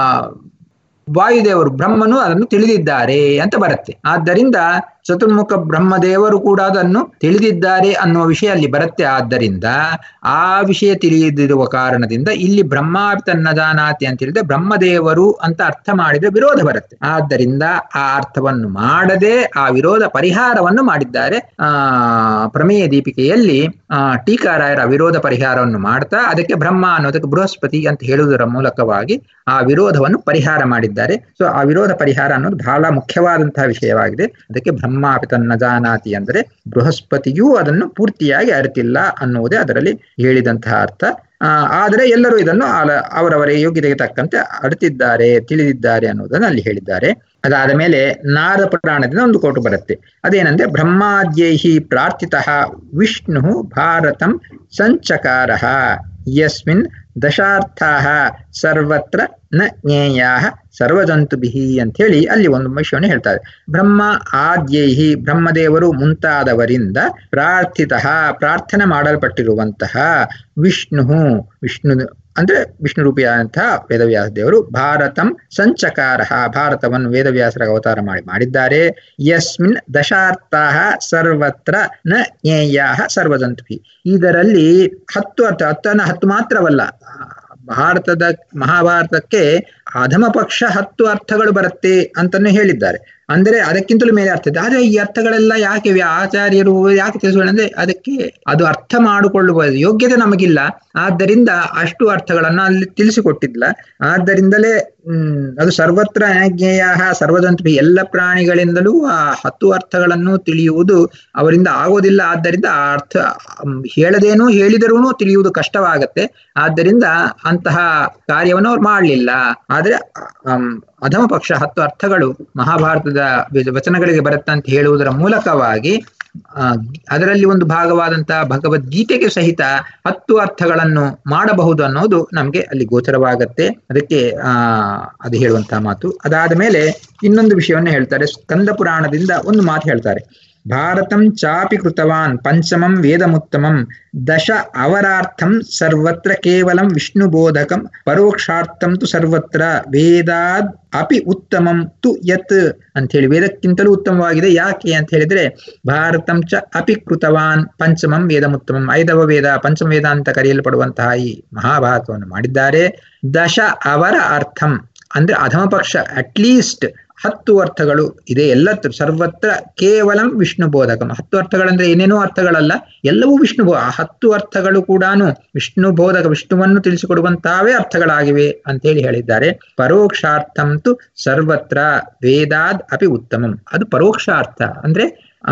ವಾಯುದೇವರು ಬ್ರಹ್ಮನು ಅದನ್ನು ತಿಳಿದಿದ್ದಾರೆ ಅಂತ ಬರುತ್ತೆ ಆದ್ದರಿಂದ ಚತುರ್ಮುಖ ಬ್ರಹ್ಮದೇವರು ಕೂಡ ಅದನ್ನು ತಿಳಿದಿದ್ದಾರೆ ಅನ್ನುವ ವಿಷಯ ಅಲ್ಲಿ ಬರುತ್ತೆ ಆದ್ದರಿಂದ ಆ ವಿಷಯ ತಿಳಿದಿರುವ ಕಾರಣದಿಂದ ಇಲ್ಲಿ ಬ್ರಹ್ಮ ತನ್ನ ಜಾನಾತಿ ಅಂತ ಹೇಳಿದ್ರೆ ಬ್ರಹ್ಮದೇವರು ಅಂತ ಅರ್ಥ ಮಾಡಿದ್ರೆ ವಿರೋಧ ಬರುತ್ತೆ ಆದ್ದರಿಂದ ಆ ಅರ್ಥವನ್ನು ಮಾಡದೆ ಆ ವಿರೋಧ ಪರಿಹಾರವನ್ನು ಮಾಡಿದ್ದಾರೆ ಆ ಪ್ರಮೇಯ ದೀಪಿಕೆಯಲ್ಲಿ ಆ ಟೀಕಾರಾಯರ ವಿರೋಧ ಪರಿಹಾರವನ್ನು ಮಾಡ್ತಾ ಅದಕ್ಕೆ ಬ್ರಹ್ಮ ಅನ್ನೋದಕ್ಕೆ ಬೃಹಸ್ಪತಿ ಅಂತ ಹೇಳುವುದರ ಮೂಲಕವಾಗಿ ಆ ವಿರೋಧವನ್ನು ಪರಿಹಾರ ಮಾಡಿದ್ದಾರೆ ಸೊ ಆ ವಿರೋಧ ಪರಿಹಾರ ಅನ್ನೋದು ಬಹಳ ಮುಖ್ಯವಾದಂತಹ ವಿಷಯವಾಗಿದೆ ಅದಕ್ಕೆ ಬ್ರಹ್ಮಾಪಿ ತನ್ನ ಜಾನಾತಿ ಅಂದರೆ ಬೃಹಸ್ಪತಿಯೂ ಅದನ್ನು ಪೂರ್ತಿಯಾಗಿ ಅರಿತಿಲ್ಲ ಅನ್ನುವುದೇ ಅದರಲ್ಲಿ ಹೇಳಿದಂತಹ ಅರ್ಥ ಆದರೆ ಎಲ್ಲರೂ ಇದನ್ನು ಅವರವರ ಯೋಗ್ಯತೆಗೆ ತಕ್ಕಂತೆ ಅಡುತ್ತಿದ್ದಾರೆ ತಿಳಿದಿದ್ದಾರೆ ಅನ್ನೋದನ್ನು ಅಲ್ಲಿ ಹೇಳಿದ್ದಾರೆ ಅದಾದ ಮೇಲೆ ನಾರ ಪುರಾಣದಿಂದ ಒಂದು ಕೋಟು ಬರುತ್ತೆ ಅದೇನಂದ್ರೆ ಬ್ರಹ್ಮಾದ್ಯೈಹಿ ಪ್ರಾರ್ಥಿತ ವಿಷ್ಣು ಭಾರತಂ ಸಂಚಕಾರ ಯಸ್ಮಿನ್ ದಶಾರ್ಥಾ ಸರ್ವತ್ರ ನ ಜ್ಞೇಯಾ ಸರ್ವಜಂತುಭಿ ಅಂತ ಹೇಳಿ ಅಲ್ಲಿ ಒಂದು ವಿಷಯವನ್ನು ಹೇಳ್ತಾರೆ ಬ್ರಹ್ಮ ಆದ್ಯೈಹಿ ಬ್ರಹ್ಮದೇವರು ಮುಂತಾದವರಿಂದ ಪ್ರಾರ್ಥಿತ ಪ್ರಾರ್ಥನೆ ಮಾಡಲ್ಪಟ್ಟಿರುವಂತಹ ವಿಷ್ಣು ವಿಷ್ಣು ಅಂದ್ರೆ ವಿಷ್ಣು ರೂಪಿಯಾದಂತಹ ವೇದವ್ಯಾಸ ದೇವರು ಭಾರತಂ ಸಂಚಕಾರ ಭಾರತವನ್ನು ವೇದವ್ಯಾಸರ ಅವತಾರ ಮಾಡಿ ಮಾಡಿದ್ದಾರೆ ಯಸ್ಮಿನ್ ದಶಾರ್ಥ ಸರ್ವತ್ರ ನ ಜ್ಞೇಯ ಸರ್ವಜಂತುಭಿ ಇದರಲ್ಲಿ ಹತ್ತು ಅರ್ಥ ಹತ್ತನ ಹತ್ತು ಮಾತ್ರವಲ್ಲ ಭಾರತದ ಮಹಾಭಾರತಕ್ಕೆ ಅಧಮ ಪಕ್ಷ ಹತ್ತು ಅರ್ಥಗಳು ಬರುತ್ತೆ ಅಂತಾನು ಹೇಳಿದ್ದಾರೆ ಅಂದರೆ ಅದಕ್ಕಿಂತಲೂ ಮೇಲೆ ಅರ್ಥ ಇದೆ ಆದ್ರೆ ಈ ಅರ್ಥಗಳೆಲ್ಲ ಯಾಕೆ ಆಚಾರ್ಯರು ಯಾಕೆ ತಿಳಿಸ್ಕೊಳ್ಳಿ ಅಂದ್ರೆ ಅದಕ್ಕೆ ಅದು ಅರ್ಥ ಮಾಡಿಕೊಳ್ಳುವ ಯೋಗ್ಯತೆ ನಮಗಿಲ್ಲ ಆದ್ದರಿಂದ ಅಷ್ಟು ಅರ್ಥಗಳನ್ನ ಅಲ್ಲಿ ತಿಳಿಸಿಕೊಟ್ಟಿಲ್ಲ ಆದ್ದರಿಂದಲೇ ಹ್ಮ್ ಅದು ಸರ್ವತ್ರ ಅನಜ್ಞೇಯ ಸರ್ವಜಂತು ಎಲ್ಲ ಪ್ರಾಣಿಗಳಿಂದಲೂ ಆ ಹತ್ತು ಅರ್ಥಗಳನ್ನು ತಿಳಿಯುವುದು ಅವರಿಂದ ಆಗೋದಿಲ್ಲ ಆದ್ದರಿಂದ ಆ ಅರ್ಥ ಹೇಳದೇನೂ ಹೇಳಿದರೂ ತಿಳಿಯುವುದು ಕಷ್ಟವಾಗತ್ತೆ ಆದ್ದರಿಂದ ಅಂತಹ ಕಾರ್ಯವನ್ನು ಅವ್ರು ಮಾಡಲಿಲ್ಲ ಆದ್ರೆ ಅಧಮ ಪಕ್ಷ ಹತ್ತು ಅರ್ಥಗಳು ಮಹಾಭಾರತದ ವಚನಗಳಿಗೆ ಬರುತ್ತೆ ಅಂತ ಹೇಳುವುದರ ಮೂಲಕವಾಗಿ ಅದರಲ್ಲಿ ಒಂದು ಭಾಗವಾದಂತಹ ಭಗವದ್ಗೀತೆಗೆ ಸಹಿತ ಹತ್ತು ಅರ್ಥಗಳನ್ನು ಮಾಡಬಹುದು ಅನ್ನೋದು ನಮ್ಗೆ ಅಲ್ಲಿ ಗೋಚರವಾಗತ್ತೆ ಅದಕ್ಕೆ ಆ ಅದು ಹೇಳುವಂತಹ ಮಾತು ಅದಾದ ಮೇಲೆ ಇನ್ನೊಂದು ವಿಷಯವನ್ನು ಹೇಳ್ತಾರೆ ಸ್ಕಂದ ಪುರಾಣದಿಂದ ಒಂದು ಮಾತು ಹೇಳ್ತಾರೆ ಭಾರತಂ ಚಾಪಿ ಕೃತವಾನ್ ಪಂಚಮಂ ವೇದಮುತ್ತಮಂ ದಶ ಅವರಾರ್ಥಂ ಸರ್ವತ್ರ ಕೇವಲಂ ವಿಷ್ಣು ಬೋಧಕಂ ಪರೋಕ್ಷಾರ್ಥಂ ತು ಸರ್ವತ್ರ ವೇದಾದ್ ಅಪಿ ಉತ್ತಮಂ ತು ಯತ್ ಅಂತ ಹೇಳಿ ವೇದಕ್ಕಿಂತಲೂ ಉತ್ತಮವಾಗಿದೆ ಯಾಕೆ ಅಂತ ಹೇಳಿದ್ರೆ ಭಾರತಂ ಚ ಅಪಿ ಕೃತವಾನ್ ಪಂಚಮಂ ವೇದಮುತ್ತಮಂ ಐದವ ವೇದ ಪಂಚಮ ವೇದ ಅಂತ ಕರೆಯಲ್ಪಡುವಂತಹ ಈ ಮಹಾಭಾರತವನ್ನು ಮಾಡಿದ್ದಾರೆ ದಶ ಅವರ ಅರ್ಥಂ ಅಂದ್ರೆ ಅಧಮ ಪಕ್ಷ ಅಟ್ಲೀಸ್ಟ್ ಹತ್ತು ಅರ್ಥಗಳು ಇದೆ ಎಲ್ಲ ಸರ್ವತ್ರ ಕೇವಲಂ ವಿಷ್ಣು ಬೋಧಕಂ ಹತ್ತು ಅರ್ಥಗಳಂದ್ರೆ ಏನೇನೋ ಅರ್ಥಗಳಲ್ಲ ಎಲ್ಲವೂ ವಿಷ್ಣು ಬೋ ಆ ಹತ್ತು ಅರ್ಥಗಳು ಕೂಡ ವಿಷ್ಣು ಬೋಧಕ ವಿಷ್ಣುವನ್ನು ತಿಳಿಸಿಕೊಡುವಂತಾವೇ ಅರ್ಥಗಳಾಗಿವೆ ಅಂತ ಹೇಳಿ ಹೇಳಿದ್ದಾರೆ ಪರೋಕ್ಷಾರ್ಥಂ ತು ಸರ್ವತ್ರ ವೇದಾದ್ ಅಪಿ ಉತ್ತಮಂ ಅದು ಪರೋಕ್ಷಾರ್ಥ ಅಂದ್ರೆ ಆ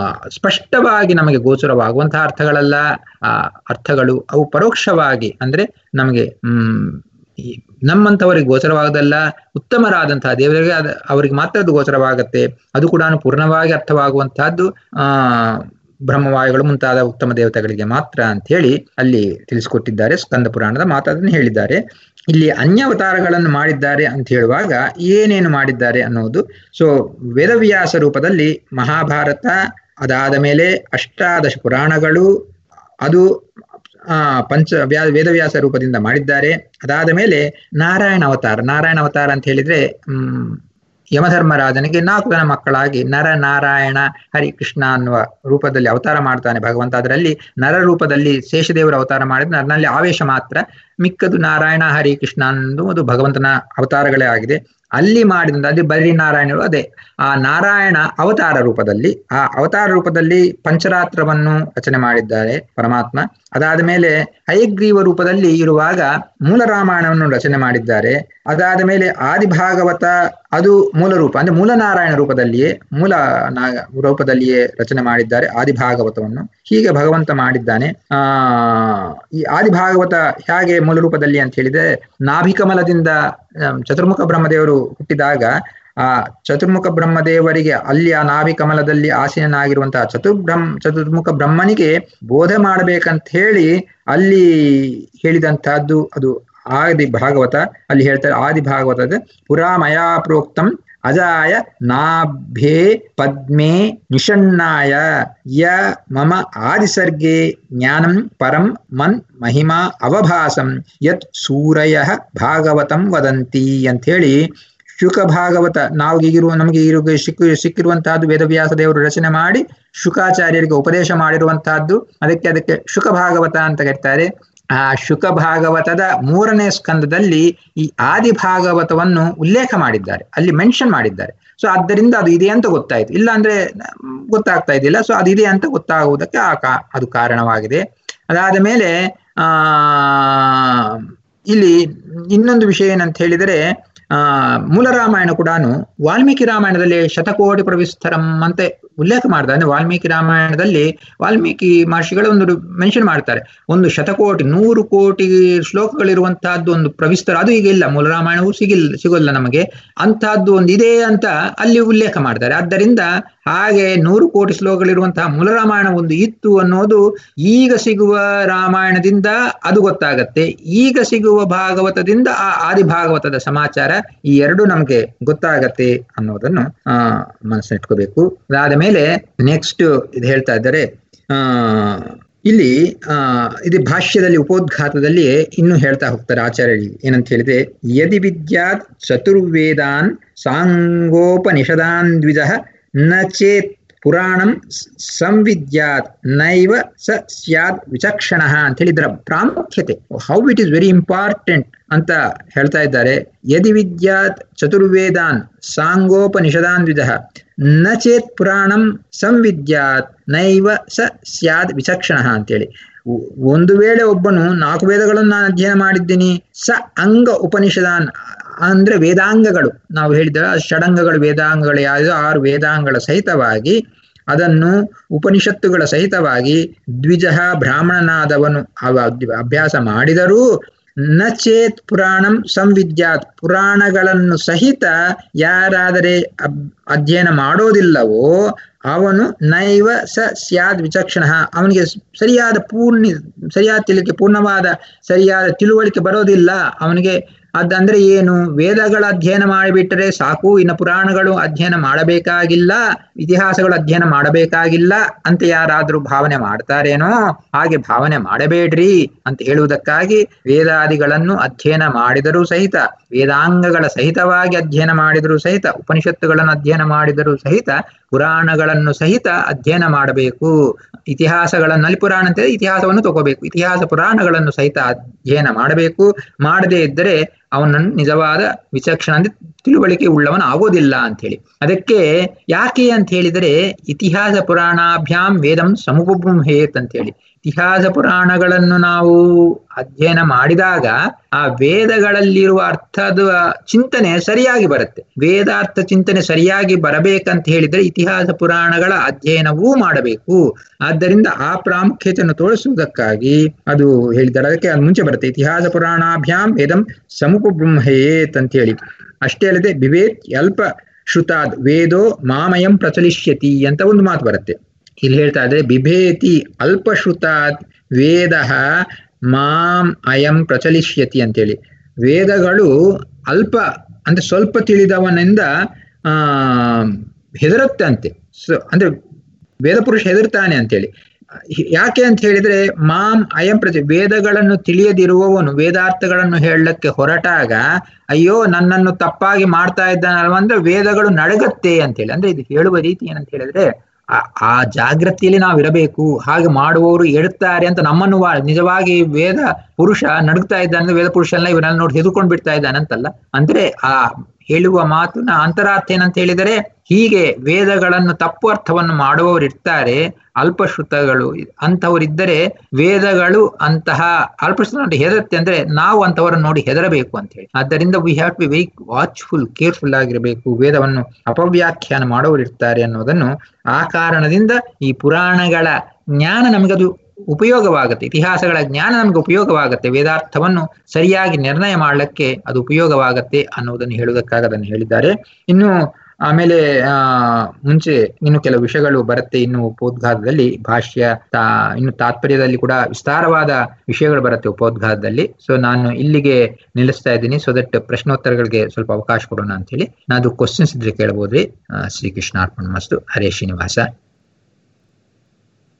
ಸ್ಪಷ್ಟವಾಗಿ ನಮಗೆ ಗೋಚರವಾಗುವಂತಹ ಅರ್ಥಗಳಲ್ಲ ಆ ಅರ್ಥಗಳು ಅವು ಪರೋಕ್ಷವಾಗಿ ಅಂದ್ರೆ ನಮಗೆ ಹ್ಮ್ ನಮ್ಮಂಥವರಿಗೆ ಗೋಚರವಾಗದಲ್ಲ ಉತ್ತಮರಾದಂತಹ ದೇವರಿಗೆ ಅದ ಅವರಿಗೆ ಮಾತ್ರ ಅದು ಗೋಚರವಾಗತ್ತೆ ಅದು ಕೂಡ ಪೂರ್ಣವಾಗಿ ಅರ್ಥವಾಗುವಂತಹದ್ದು ಆ ಬ್ರಹ್ಮವಾಯುಗಳು ಮುಂತಾದ ಉತ್ತಮ ದೇವತೆಗಳಿಗೆ ಮಾತ್ರ ಅಂತ ಹೇಳಿ ಅಲ್ಲಿ ತಿಳಿಸಿಕೊಟ್ಟಿದ್ದಾರೆ ಸ್ಕಂದ ಪುರಾಣದ ಮಾತಾದನ್ನು ಹೇಳಿದ್ದಾರೆ ಇಲ್ಲಿ ಅನ್ಯವತಾರಗಳನ್ನು ಮಾಡಿದ್ದಾರೆ ಅಂತ ಹೇಳುವಾಗ ಏನೇನು ಮಾಡಿದ್ದಾರೆ ಅನ್ನೋದು ಸೊ ವೇದವ್ಯಾಸ ರೂಪದಲ್ಲಿ ಮಹಾಭಾರತ ಅದಾದ ಮೇಲೆ ಅಷ್ಟಾದಶ ಪುರಾಣಗಳು ಅದು ಆ ಪಂಚ ವ್ಯಾ ವೇದವ್ಯಾಸ ರೂಪದಿಂದ ಮಾಡಿದ್ದಾರೆ ಅದಾದ ಮೇಲೆ ನಾರಾಯಣ ಅವತಾರ ನಾರಾಯಣ ಅವತಾರ ಅಂತ ಹೇಳಿದ್ರೆ ಹ್ಮ್ ಯಮಧರ್ಮರಾಜನಿಗೆ ನಾಲ್ಕು ಜನ ಮಕ್ಕಳಾಗಿ ನರ ನಾರಾಯಣ ಹರಿ ಕೃಷ್ಣ ಅನ್ನುವ ರೂಪದಲ್ಲಿ ಅವತಾರ ಮಾಡ್ತಾನೆ ಭಗವಂತ ಅದರಲ್ಲಿ ನರ ರೂಪದಲ್ಲಿ ಶೇಷದೇವರ ಅವತಾರ ಮಾಡಿದ್ರೆ ನನ್ನಲ್ಲಿ ಆವೇಶ ಮಾತ್ರ ಮಿಕ್ಕದು ನಾರಾಯಣ ಹರಿ ಕೃಷ್ಣ ಅನ್ನೋದು ಅದು ಭಗವಂತನ ಅವತಾರಗಳೇ ಆಗಿದೆ ಅಲ್ಲಿ ಮಾಡಿದ ಅದೇ ಬರಿ ನಾರಾಯಣರು ಅದೇ ಆ ನಾರಾಯಣ ಅವತಾರ ರೂಪದಲ್ಲಿ ಆ ಅವತಾರ ರೂಪದಲ್ಲಿ ಪಂಚರಾತ್ರವನ್ನು ರಚನೆ ಮಾಡಿದ್ದಾರೆ ಪರಮಾತ್ಮ ಅದಾದ ಮೇಲೆ ಹಯಗ್ರೀವ ರೂಪದಲ್ಲಿ ಇರುವಾಗ ಮೂಲ ರಾಮಾಯಣವನ್ನು ರಚನೆ ಮಾಡಿದ್ದಾರೆ ಅದಾದ ಮೇಲೆ ಆದಿಭಾಗವತ ಅದು ಮೂಲ ರೂಪ ಅಂದ್ರೆ ಮೂಲ ನಾರಾಯಣ ರೂಪದಲ್ಲಿಯೇ ಮೂಲ ನಾ ರೂಪದಲ್ಲಿಯೇ ರಚನೆ ಮಾಡಿದ್ದಾರೆ ಆದಿಭಾಗವತವನ್ನು ಹೀಗೆ ಭಗವಂತ ಮಾಡಿದ್ದಾನೆ ಆ ಈ ಆದಿಭಾಗವತ ಹೇಗೆ ಮೂಲ ರೂಪದಲ್ಲಿ ಅಂತ ಹೇಳಿದ್ರೆ ನಾಭಿಕಮಲದಿಂದ ಚತುರ್ಮುಖ ಬ್ರಹ್ಮದೇವರು ಹುಟ್ಟಿದಾಗ ಆ ಚತುರ್ಮುಖ ಬ್ರಹ್ಮದೇವರಿಗೆ ಅಲ್ಲಿ ಆ ನಾಭಿ ಕಮಲದಲ್ಲಿ ಆಸೀನನಾಗಿರುವಂತಹ ಚತುರ್ಬ್ರಹ್ಮ ಚತುರ್ಮುಖ ಬ್ರಹ್ಮನಿಗೆ ಬೋಧೆ ಮಾಡಬೇಕಂತ ಹೇಳಿ ಅಲ್ಲಿ ಹೇಳಿದಂತಹದ್ದು ಅದು ಆದಿ ಭಾಗವತ ಅಲ್ಲಿ ಹೇಳ್ತಾರೆ ಆದಿ ಭಾಗವತದ ಪುರಾಮಯಾ ಪ್ರೋಕ್ತಂ ಅಜಾಯ ನಾಭ್ಯೇ ಪದ್ಮೇ ನಿಷಣ್ಣಾಯ ಯ ಮಮ ಆದಿಸರ್ಗೆ ಜ್ಞಾನಂ ಪರಂ ಮನ್ ಮಹಿಮಾ ಅವಭಾಸಂ ಯತ್ ಸೂರಯ ಭಾಗವತಂ ವದಂತಿ ಅಂತ ಹೇಳಿ ಶುಕ ಭಾಗವತ ನಾವು ಈಗಿರುವ ನಮಗೆ ಇರುವ ಸಿಕ್ಕು ಸಿಕ್ಕಿರುವಂತಹದ್ದು ವೇದವ್ಯಾಸ ದೇವರು ರಚನೆ ಮಾಡಿ ಶುಕಾಚಾರ್ಯರಿಗೆ ಉಪದೇಶ ಮಾಡಿರುವಂತಹದ್ದು ಅದಕ್ಕೆ ಅದಕ್ಕೆ ಶುಕ ಭಾಗವತ ಅಂತ ಕರೀತಾರೆ ಆ ಶುಕ ಭಾಗವತದ ಮೂರನೇ ಸ್ಕಂದದಲ್ಲಿ ಈ ಆದಿ ಭಾಗವತವನ್ನು ಉಲ್ಲೇಖ ಮಾಡಿದ್ದಾರೆ ಅಲ್ಲಿ ಮೆನ್ಷನ್ ಮಾಡಿದ್ದಾರೆ ಸೊ ಆದ್ದರಿಂದ ಅದು ಇದೆ ಅಂತ ಗೊತ್ತಾಯ್ತು ಇಲ್ಲ ಅಂದ್ರೆ ಗೊತ್ತಾಗ್ತಾ ಇದ್ದಿಲ್ಲ ಸೊ ಅದು ಇದೆ ಅಂತ ಗೊತ್ತಾಗುವುದಕ್ಕೆ ಆ ಕಾ ಅದು ಕಾರಣವಾಗಿದೆ ಅದಾದ ಮೇಲೆ ಆ ಇಲ್ಲಿ ಇನ್ನೊಂದು ವಿಷಯ ಏನಂತ ಹೇಳಿದರೆ ಆ ಮೂಲ ರಾಮಾಯಣ ಕೂಡ ವಾಲ್ಮೀಕಿ ರಾಮಾಯಣದಲ್ಲಿ ಶತಕೋಟಿ ಪ್ರವಿಸ್ತರಂ ಅಂತೆ ಉಲ್ಲೇಖ ಮಾಡ್ತಾರೆ ಅಂದ್ರೆ ವಾಲ್ಮೀಕಿ ರಾಮಾಯಣದಲ್ಲಿ ವಾಲ್ಮೀಕಿ ಮಹರ್ಷಿಗಳು ಒಂದು ಮೆನ್ಷನ್ ಮಾಡ್ತಾರೆ ಒಂದು ಶತಕೋಟಿ ನೂರು ಕೋಟಿ ಶ್ಲೋಕಗಳಿರುವಂತಹದ್ದು ಒಂದು ಪ್ರವಿಸ್ತರ ಅದು ಈಗ ಇಲ್ಲ ಮೂಲ ರಾಮಾಯಣವೂ ಸಿಗಿಲ್ಲ ಸಿಗೋಲ್ಲ ನಮಗೆ ಅಂತಹದ್ದು ಒಂದು ಇದೆ ಅಂತ ಅಲ್ಲಿ ಉಲ್ಲೇಖ ಮಾಡ್ತಾರೆ ಆದ್ದರಿಂದ ಹಾಗೆ ನೂರು ಕೋಟಿ ಶ್ಲೋಕಗಳಿರುವಂತಹ ಮೂಲ ರಾಮಾಯಣ ಒಂದು ಇತ್ತು ಅನ್ನೋದು ಈಗ ಸಿಗುವ ರಾಮಾಯಣದಿಂದ ಅದು ಗೊತ್ತಾಗತ್ತೆ ಈಗ ಸಿಗುವ ಭಾಗವತದಿಂದ ಆ ಆದಿ ಭಾಗವತದ ಸಮಾಚಾರ ಈ ಎರಡು ನಮ್ಗೆ ಗೊತ್ತಾಗತ್ತೆ ಅನ್ನೋದನ್ನು ಆ ಮನಸ್ಸಿಟ್ಕೋಬೇಕು ಅದಾದ ಮೇಲೆ ನೆಕ್ಸ್ಟ್ ಇದು ಹೇಳ್ತಾ ಇದ್ದಾರೆ ಆ ಇಲ್ಲಿ ಆ ಇದು ಭಾಷ್ಯದಲ್ಲಿ ಉಪೋದ್ಘಾತದಲ್ಲಿ ಇನ್ನು ಹೇಳ್ತಾ ಹೋಗ್ತಾರೆ ಆಚಾರ್ಯ ಏನಂತ ಹೇಳಿದ್ರೆ ಯದಿ ವಿದ್ಯಾತ್ ಚತುರ್ವೇದಾನ್ ಸಾಂಗೋಪನಿಷದಾನ್ ದ್ವಿಜ ನ ಚೇತ್ ಪುರಾಣಂ ಸಂವಿದ್ಯಾತ್ ನೈವ ಸ ಸ್ಯಾದ್ ವಿಚಕ್ಷಣ ಅಂತ ಹೇಳಿದ್ರ ಪ್ರಾಮುಖ್ಯತೆ how it is very important ಅಂತ ಹೇಳ್ತಾ ಇದ್ದಾರೆ ಯದಿ ವಿದ್ಯಾತ್ ಚತುರ್ವೇದಾನ್ ಸಾಂಗೋಪನಿಷದಾನ್ ದ್ವಿಜ ನ ಚೇತ್ ಪುರಾಣಂ ಸಂವಿದ್ಯಾತ್ ನೈವ ಸ ಸ್ಯಾದ್ ವಿಚಕ್ಷಣ ಅಂತೇಳಿ ಒಂದು ವೇಳೆ ಒಬ್ಬನು ನಾಲ್ಕು ವೇದಗಳನ್ನು ನಾನು ಅಧ್ಯಯನ ಮಾಡಿದ್ದೀನಿ ಸ ಅಂಗ ಉಪನಿಷದಾನ್ ಅಂದ್ರೆ ವೇದಾಂಗಗಳು ನಾವು ಹೇಳಿದ ಷಡಂಗಗಳು ವೇದಾಂಗಗಳು ಯಾವುದು ಆರು ವೇದಾಂಗಗಳ ಸಹಿತವಾಗಿ ಅದನ್ನು ಉಪನಿಷತ್ತುಗಳ ಸಹಿತವಾಗಿ ದ್ವಿಜ ಬ್ರಾಹ್ಮಣನಾದವನು ಅಭ್ಯಾಸ ಮಾಡಿದರೂ ನ ಚೇತ್ ಪುರಾಣಂ ಸಂವಿದ್ಯಾತ್ ಪುರಾಣಗಳನ್ನು ಸಹಿತ ಯಾರಾದರೆ ಅಧ್ಯಯನ ಮಾಡೋದಿಲ್ಲವೋ ಅವನು ನೈವ ಸ ಸ್ಯಾದ್ ವಿಚಕ್ಷಣ ಅವನಿಗೆ ಸರಿಯಾದ ಪೂರ್ಣಿ ಸರಿಯಾದ ತಿಳಿಕೆ ಪೂರ್ಣವಾದ ಸರಿಯಾದ ತಿಳುವಳಿಕೆ ಬರೋದಿಲ್ಲ ಅವನಿಗೆ ಅದಂದ್ರೆ ಏನು ವೇದಗಳ ಅಧ್ಯಯನ ಮಾಡಿಬಿಟ್ಟರೆ ಸಾಕು ಇನ್ನು ಪುರಾಣಗಳು ಅಧ್ಯಯನ ಮಾಡಬೇಕಾಗಿಲ್ಲ ಇತಿಹಾಸಗಳು ಅಧ್ಯಯನ ಮಾಡಬೇಕಾಗಿಲ್ಲ ಅಂತ ಯಾರಾದ್ರೂ ಭಾವನೆ ಮಾಡ್ತಾರೇನೋ ಹಾಗೆ ಭಾವನೆ ಮಾಡಬೇಡ್ರಿ ಅಂತ ಹೇಳುವುದಕ್ಕಾಗಿ ವೇದಾದಿಗಳನ್ನು ಅಧ್ಯಯನ ಮಾಡಿದರೂ ಸಹಿತ ವೇದಾಂಗಗಳ ಸಹಿತವಾಗಿ ಅಧ್ಯಯನ ಮಾಡಿದರೂ ಸಹಿತ ಉಪನಿಷತ್ತುಗಳನ್ನು ಅಧ್ಯಯನ ಮಾಡಿದರೂ ಸಹಿತ ಪುರಾಣಗಳನ್ನು ಸಹಿತ ಅಧ್ಯಯನ ಮಾಡಬೇಕು ಇತಿಹಾಸಗಳನ್ನಲ್ಲಿ ಪುರಾಣ ಅಂತ ಇತಿಹಾಸವನ್ನು ತಗೋಬೇಕು ಇತಿಹಾಸ ಪುರಾಣಗಳನ್ನು ಸಹಿತ ಅಧ್ಯಯನ ಮಾಡಬೇಕು ಮಾಡದೇ ಇದ್ದರೆ ಅವನನ್ನು ನಿಜವಾದ ವಿಚಕ್ಷಣ ಅಂದ್ರೆ ತಿಳುವಳಿಕೆ ಉಳ್ಳವನ ಆಗೋದಿಲ್ಲ ಅಂತ ಹೇಳಿ ಅದಕ್ಕೆ ಯಾಕೆ ಅಂತ ಹೇಳಿದರೆ ಇತಿಹಾಸ ಪುರಾಣಾಭ್ಯಾಂ ವೇದಂ ಸಮುಪಬ್ರಹ್ಮೇತ್ ಅಂತ ಹೇಳಿ ಇತಿಹಾಸ ಪುರಾಣಗಳನ್ನು ನಾವು ಅಧ್ಯಯನ ಮಾಡಿದಾಗ ಆ ವೇದಗಳಲ್ಲಿರುವ ಅರ್ಥದ ಚಿಂತನೆ ಸರಿಯಾಗಿ ಬರುತ್ತೆ ವೇದಾರ್ಥ ಚಿಂತನೆ ಸರಿಯಾಗಿ ಬರಬೇಕಂತ ಹೇಳಿದ್ರೆ ಇತಿಹಾಸ ಪುರಾಣಗಳ ಅಧ್ಯಯನವೂ ಮಾಡಬೇಕು ಆದ್ದರಿಂದ ಆ ಪ್ರಾಮುಖ್ಯತೆಯನ್ನು ತೋರಿಸುವುದಕ್ಕಾಗಿ ಅದು ಹೇಳಿದ್ದಾರೆ ಅದಕ್ಕೆ ಅದು ಮುಂಚೆ ಬರುತ್ತೆ ಇತಿಹಾಸ ಪುರಾಣಾಭ್ಯಾಂ ವೇದಂ ಸಮುಪಬ್ರಹ್ಮೇತ್ ಅಂತ ಹೇಳಿ ಅಷ್ಟೇ ಅಲ್ಲದೆ ಬಿವೇತ್ ಅಲ್ಪ ಶ್ರುತಾದ್ ವೇದೋ ಮಾಮಯಂ ಪ್ರಚಲಿಷ್ಯತಿ ಅಂತ ಒಂದು ಮಾತು ಬರುತ್ತೆ ಇಲ್ಲಿ ಹೇಳ್ತಾ ಇದ್ರೆ ಬಿಭೇತಿ ಅಲ್ಪಶ್ರುತಾತ್ ವೇದ ಮಾಂ ಅಯಂ ಪ್ರಚಲಿಷ್ಯತಿ ಅಂತೇಳಿ ವೇದಗಳು ಅಲ್ಪ ಅಂದ್ರೆ ಸ್ವಲ್ಪ ತಿಳಿದವನಿಂದ ಆ ಹೆದರುತ್ತಂತೆ ಸೊ ಅಂದ್ರೆ ವೇದ ಪುರುಷ ಹೆದರ್ತಾನೆ ಅಂತೇಳಿ ಯಾಕೆ ಅಂತ ಹೇಳಿದ್ರೆ ಮಾಂ ಅಯಂ ಪ್ರತಿ ವೇದಗಳನ್ನು ತಿಳಿಯದಿರುವವನು ವೇದಾರ್ಥಗಳನ್ನು ಹೇಳಕ್ಕೆ ಹೊರಟಾಗ ಅಯ್ಯೋ ನನ್ನನ್ನು ತಪ್ಪಾಗಿ ಮಾಡ್ತಾ ಇದ್ದಾನಲ್ವ ಅಂದ್ರೆ ವೇದಗಳು ನಡಗತ್ತೆ ಅಂತೇಳಿ ಅಂದ್ರೆ ಇದು ಹೇಳುವ ರೀತಿ ಏನಂತ ಹೇಳಿದ್ರೆ ಆ ಜಾಗೃತಿಯಲ್ಲಿ ನಾವು ಇರಬೇಕು ಹಾಗೆ ಮಾಡುವವರು ಎಡುತ್ತಾರೆ ಅಂತ ನಮ್ಮನ್ನು ನಿಜವಾಗಿ ವೇದ ಪುರುಷ ನಡುಗ್ತಾ ಇದ್ದಾನೆ ವೇದ ಪುರುಷ ಎಲ್ಲ ಇವರೆಲ್ಲ ನೋಡಿ ಹೆದರ್ಕೊಂಡು ಬಿಡ್ತಾ ಇದ್ದಾನೆ ಅಂತಲ್ಲ ಅಂದ್ರೆ ಆ ಹೇಳುವ ಮಾತಿನ ಅಂತರಾರ್ಥ ಏನಂತ ಹೇಳಿದರೆ ಹೀಗೆ ವೇದಗಳನ್ನು ತಪ್ಪು ಅರ್ಥವನ್ನು ಮಾಡುವವರು ಇರ್ತಾರೆ ಅಲ್ಪಶ್ರುತಗಳು ಅಂತವರಿದ್ದರೆ ವೇದಗಳು ಅಂತಹ ಅಲ್ಪಶ್ರುತ ನೋಡಿ ಹೆದರುತ್ತೆ ಅಂದ್ರೆ ನಾವು ಅಂತವರನ್ನು ನೋಡಿ ಹೆದರಬೇಕು ಅಂತ ಹೇಳಿ ಆದ್ದರಿಂದ we have to be very watchful careful ಆಗಿರಬೇಕು ವೇದವನ್ನು ಅಪವ್ಯಾಖ್ಯಾನ ಮಾಡುವವರು ಇರ್ತಾರೆ ಅನ್ನೋದನ್ನು ಆ ಕಾರಣದಿಂದ ಈ ಪುರಾಣಗಳ ಜ್ಞಾನ ನಮಗದು ಉಪಯೋಗವಾಗುತ್ತೆ ಇತಿಹಾಸಗಳ ಜ್ಞಾನ ನಮ್ಗೆ ಉಪಯೋಗವಾಗುತ್ತೆ ವೇದಾರ್ಥವನ್ನು ಸರಿಯಾಗಿ ನಿರ್ಣಯ ಮಾಡಲಿಕ್ಕೆ ಅದು ಉಪಯೋಗವಾಗತ್ತೆ ಅನ್ನೋದನ್ನು ಹೇಳುವುದಕ್ಕಾಗಿ ಅದನ್ನು ಹೇಳಿದ್ದಾರೆ ಇನ್ನು ಆಮೇಲೆ ಆ ಮುಂಚೆ ಇನ್ನು ಕೆಲವು ವಿಷಯಗಳು ಬರುತ್ತೆ ಇನ್ನು ಉಪೋದ್ಘಾತದಲ್ಲಿ ಭಾಷ್ಯ ತಾ ಇನ್ನು ತಾತ್ಪರ್ಯದಲ್ಲಿ ಕೂಡ ವಿಸ್ತಾರವಾದ ವಿಷಯಗಳು ಬರುತ್ತೆ ಉಪೋದ್ಘಾತದಲ್ಲಿ ಸೊ ನಾನು ಇಲ್ಲಿಗೆ ನಿಲ್ಲಿಸ್ತಾ ಇದ್ದೀನಿ ಸೊ ದಟ್ ಪ್ರಶ್ನೋತ್ತರಗಳಿಗೆ ಸ್ವಲ್ಪ ಅವಕಾಶ ಕೊಡೋಣ ಅಂತ ಹೇಳಿ ನಾನು ಕ್ವಶನ್ಸ್ ಇದ್ರೆ ಕೇಳಬಹುದ್ರಿ ಶ್ರೀಕೃಷ್ಣ ಅರ್ಪಣ ಮಸ್ತು ಹರೇ ಶ್ರೀನಿವಾಸ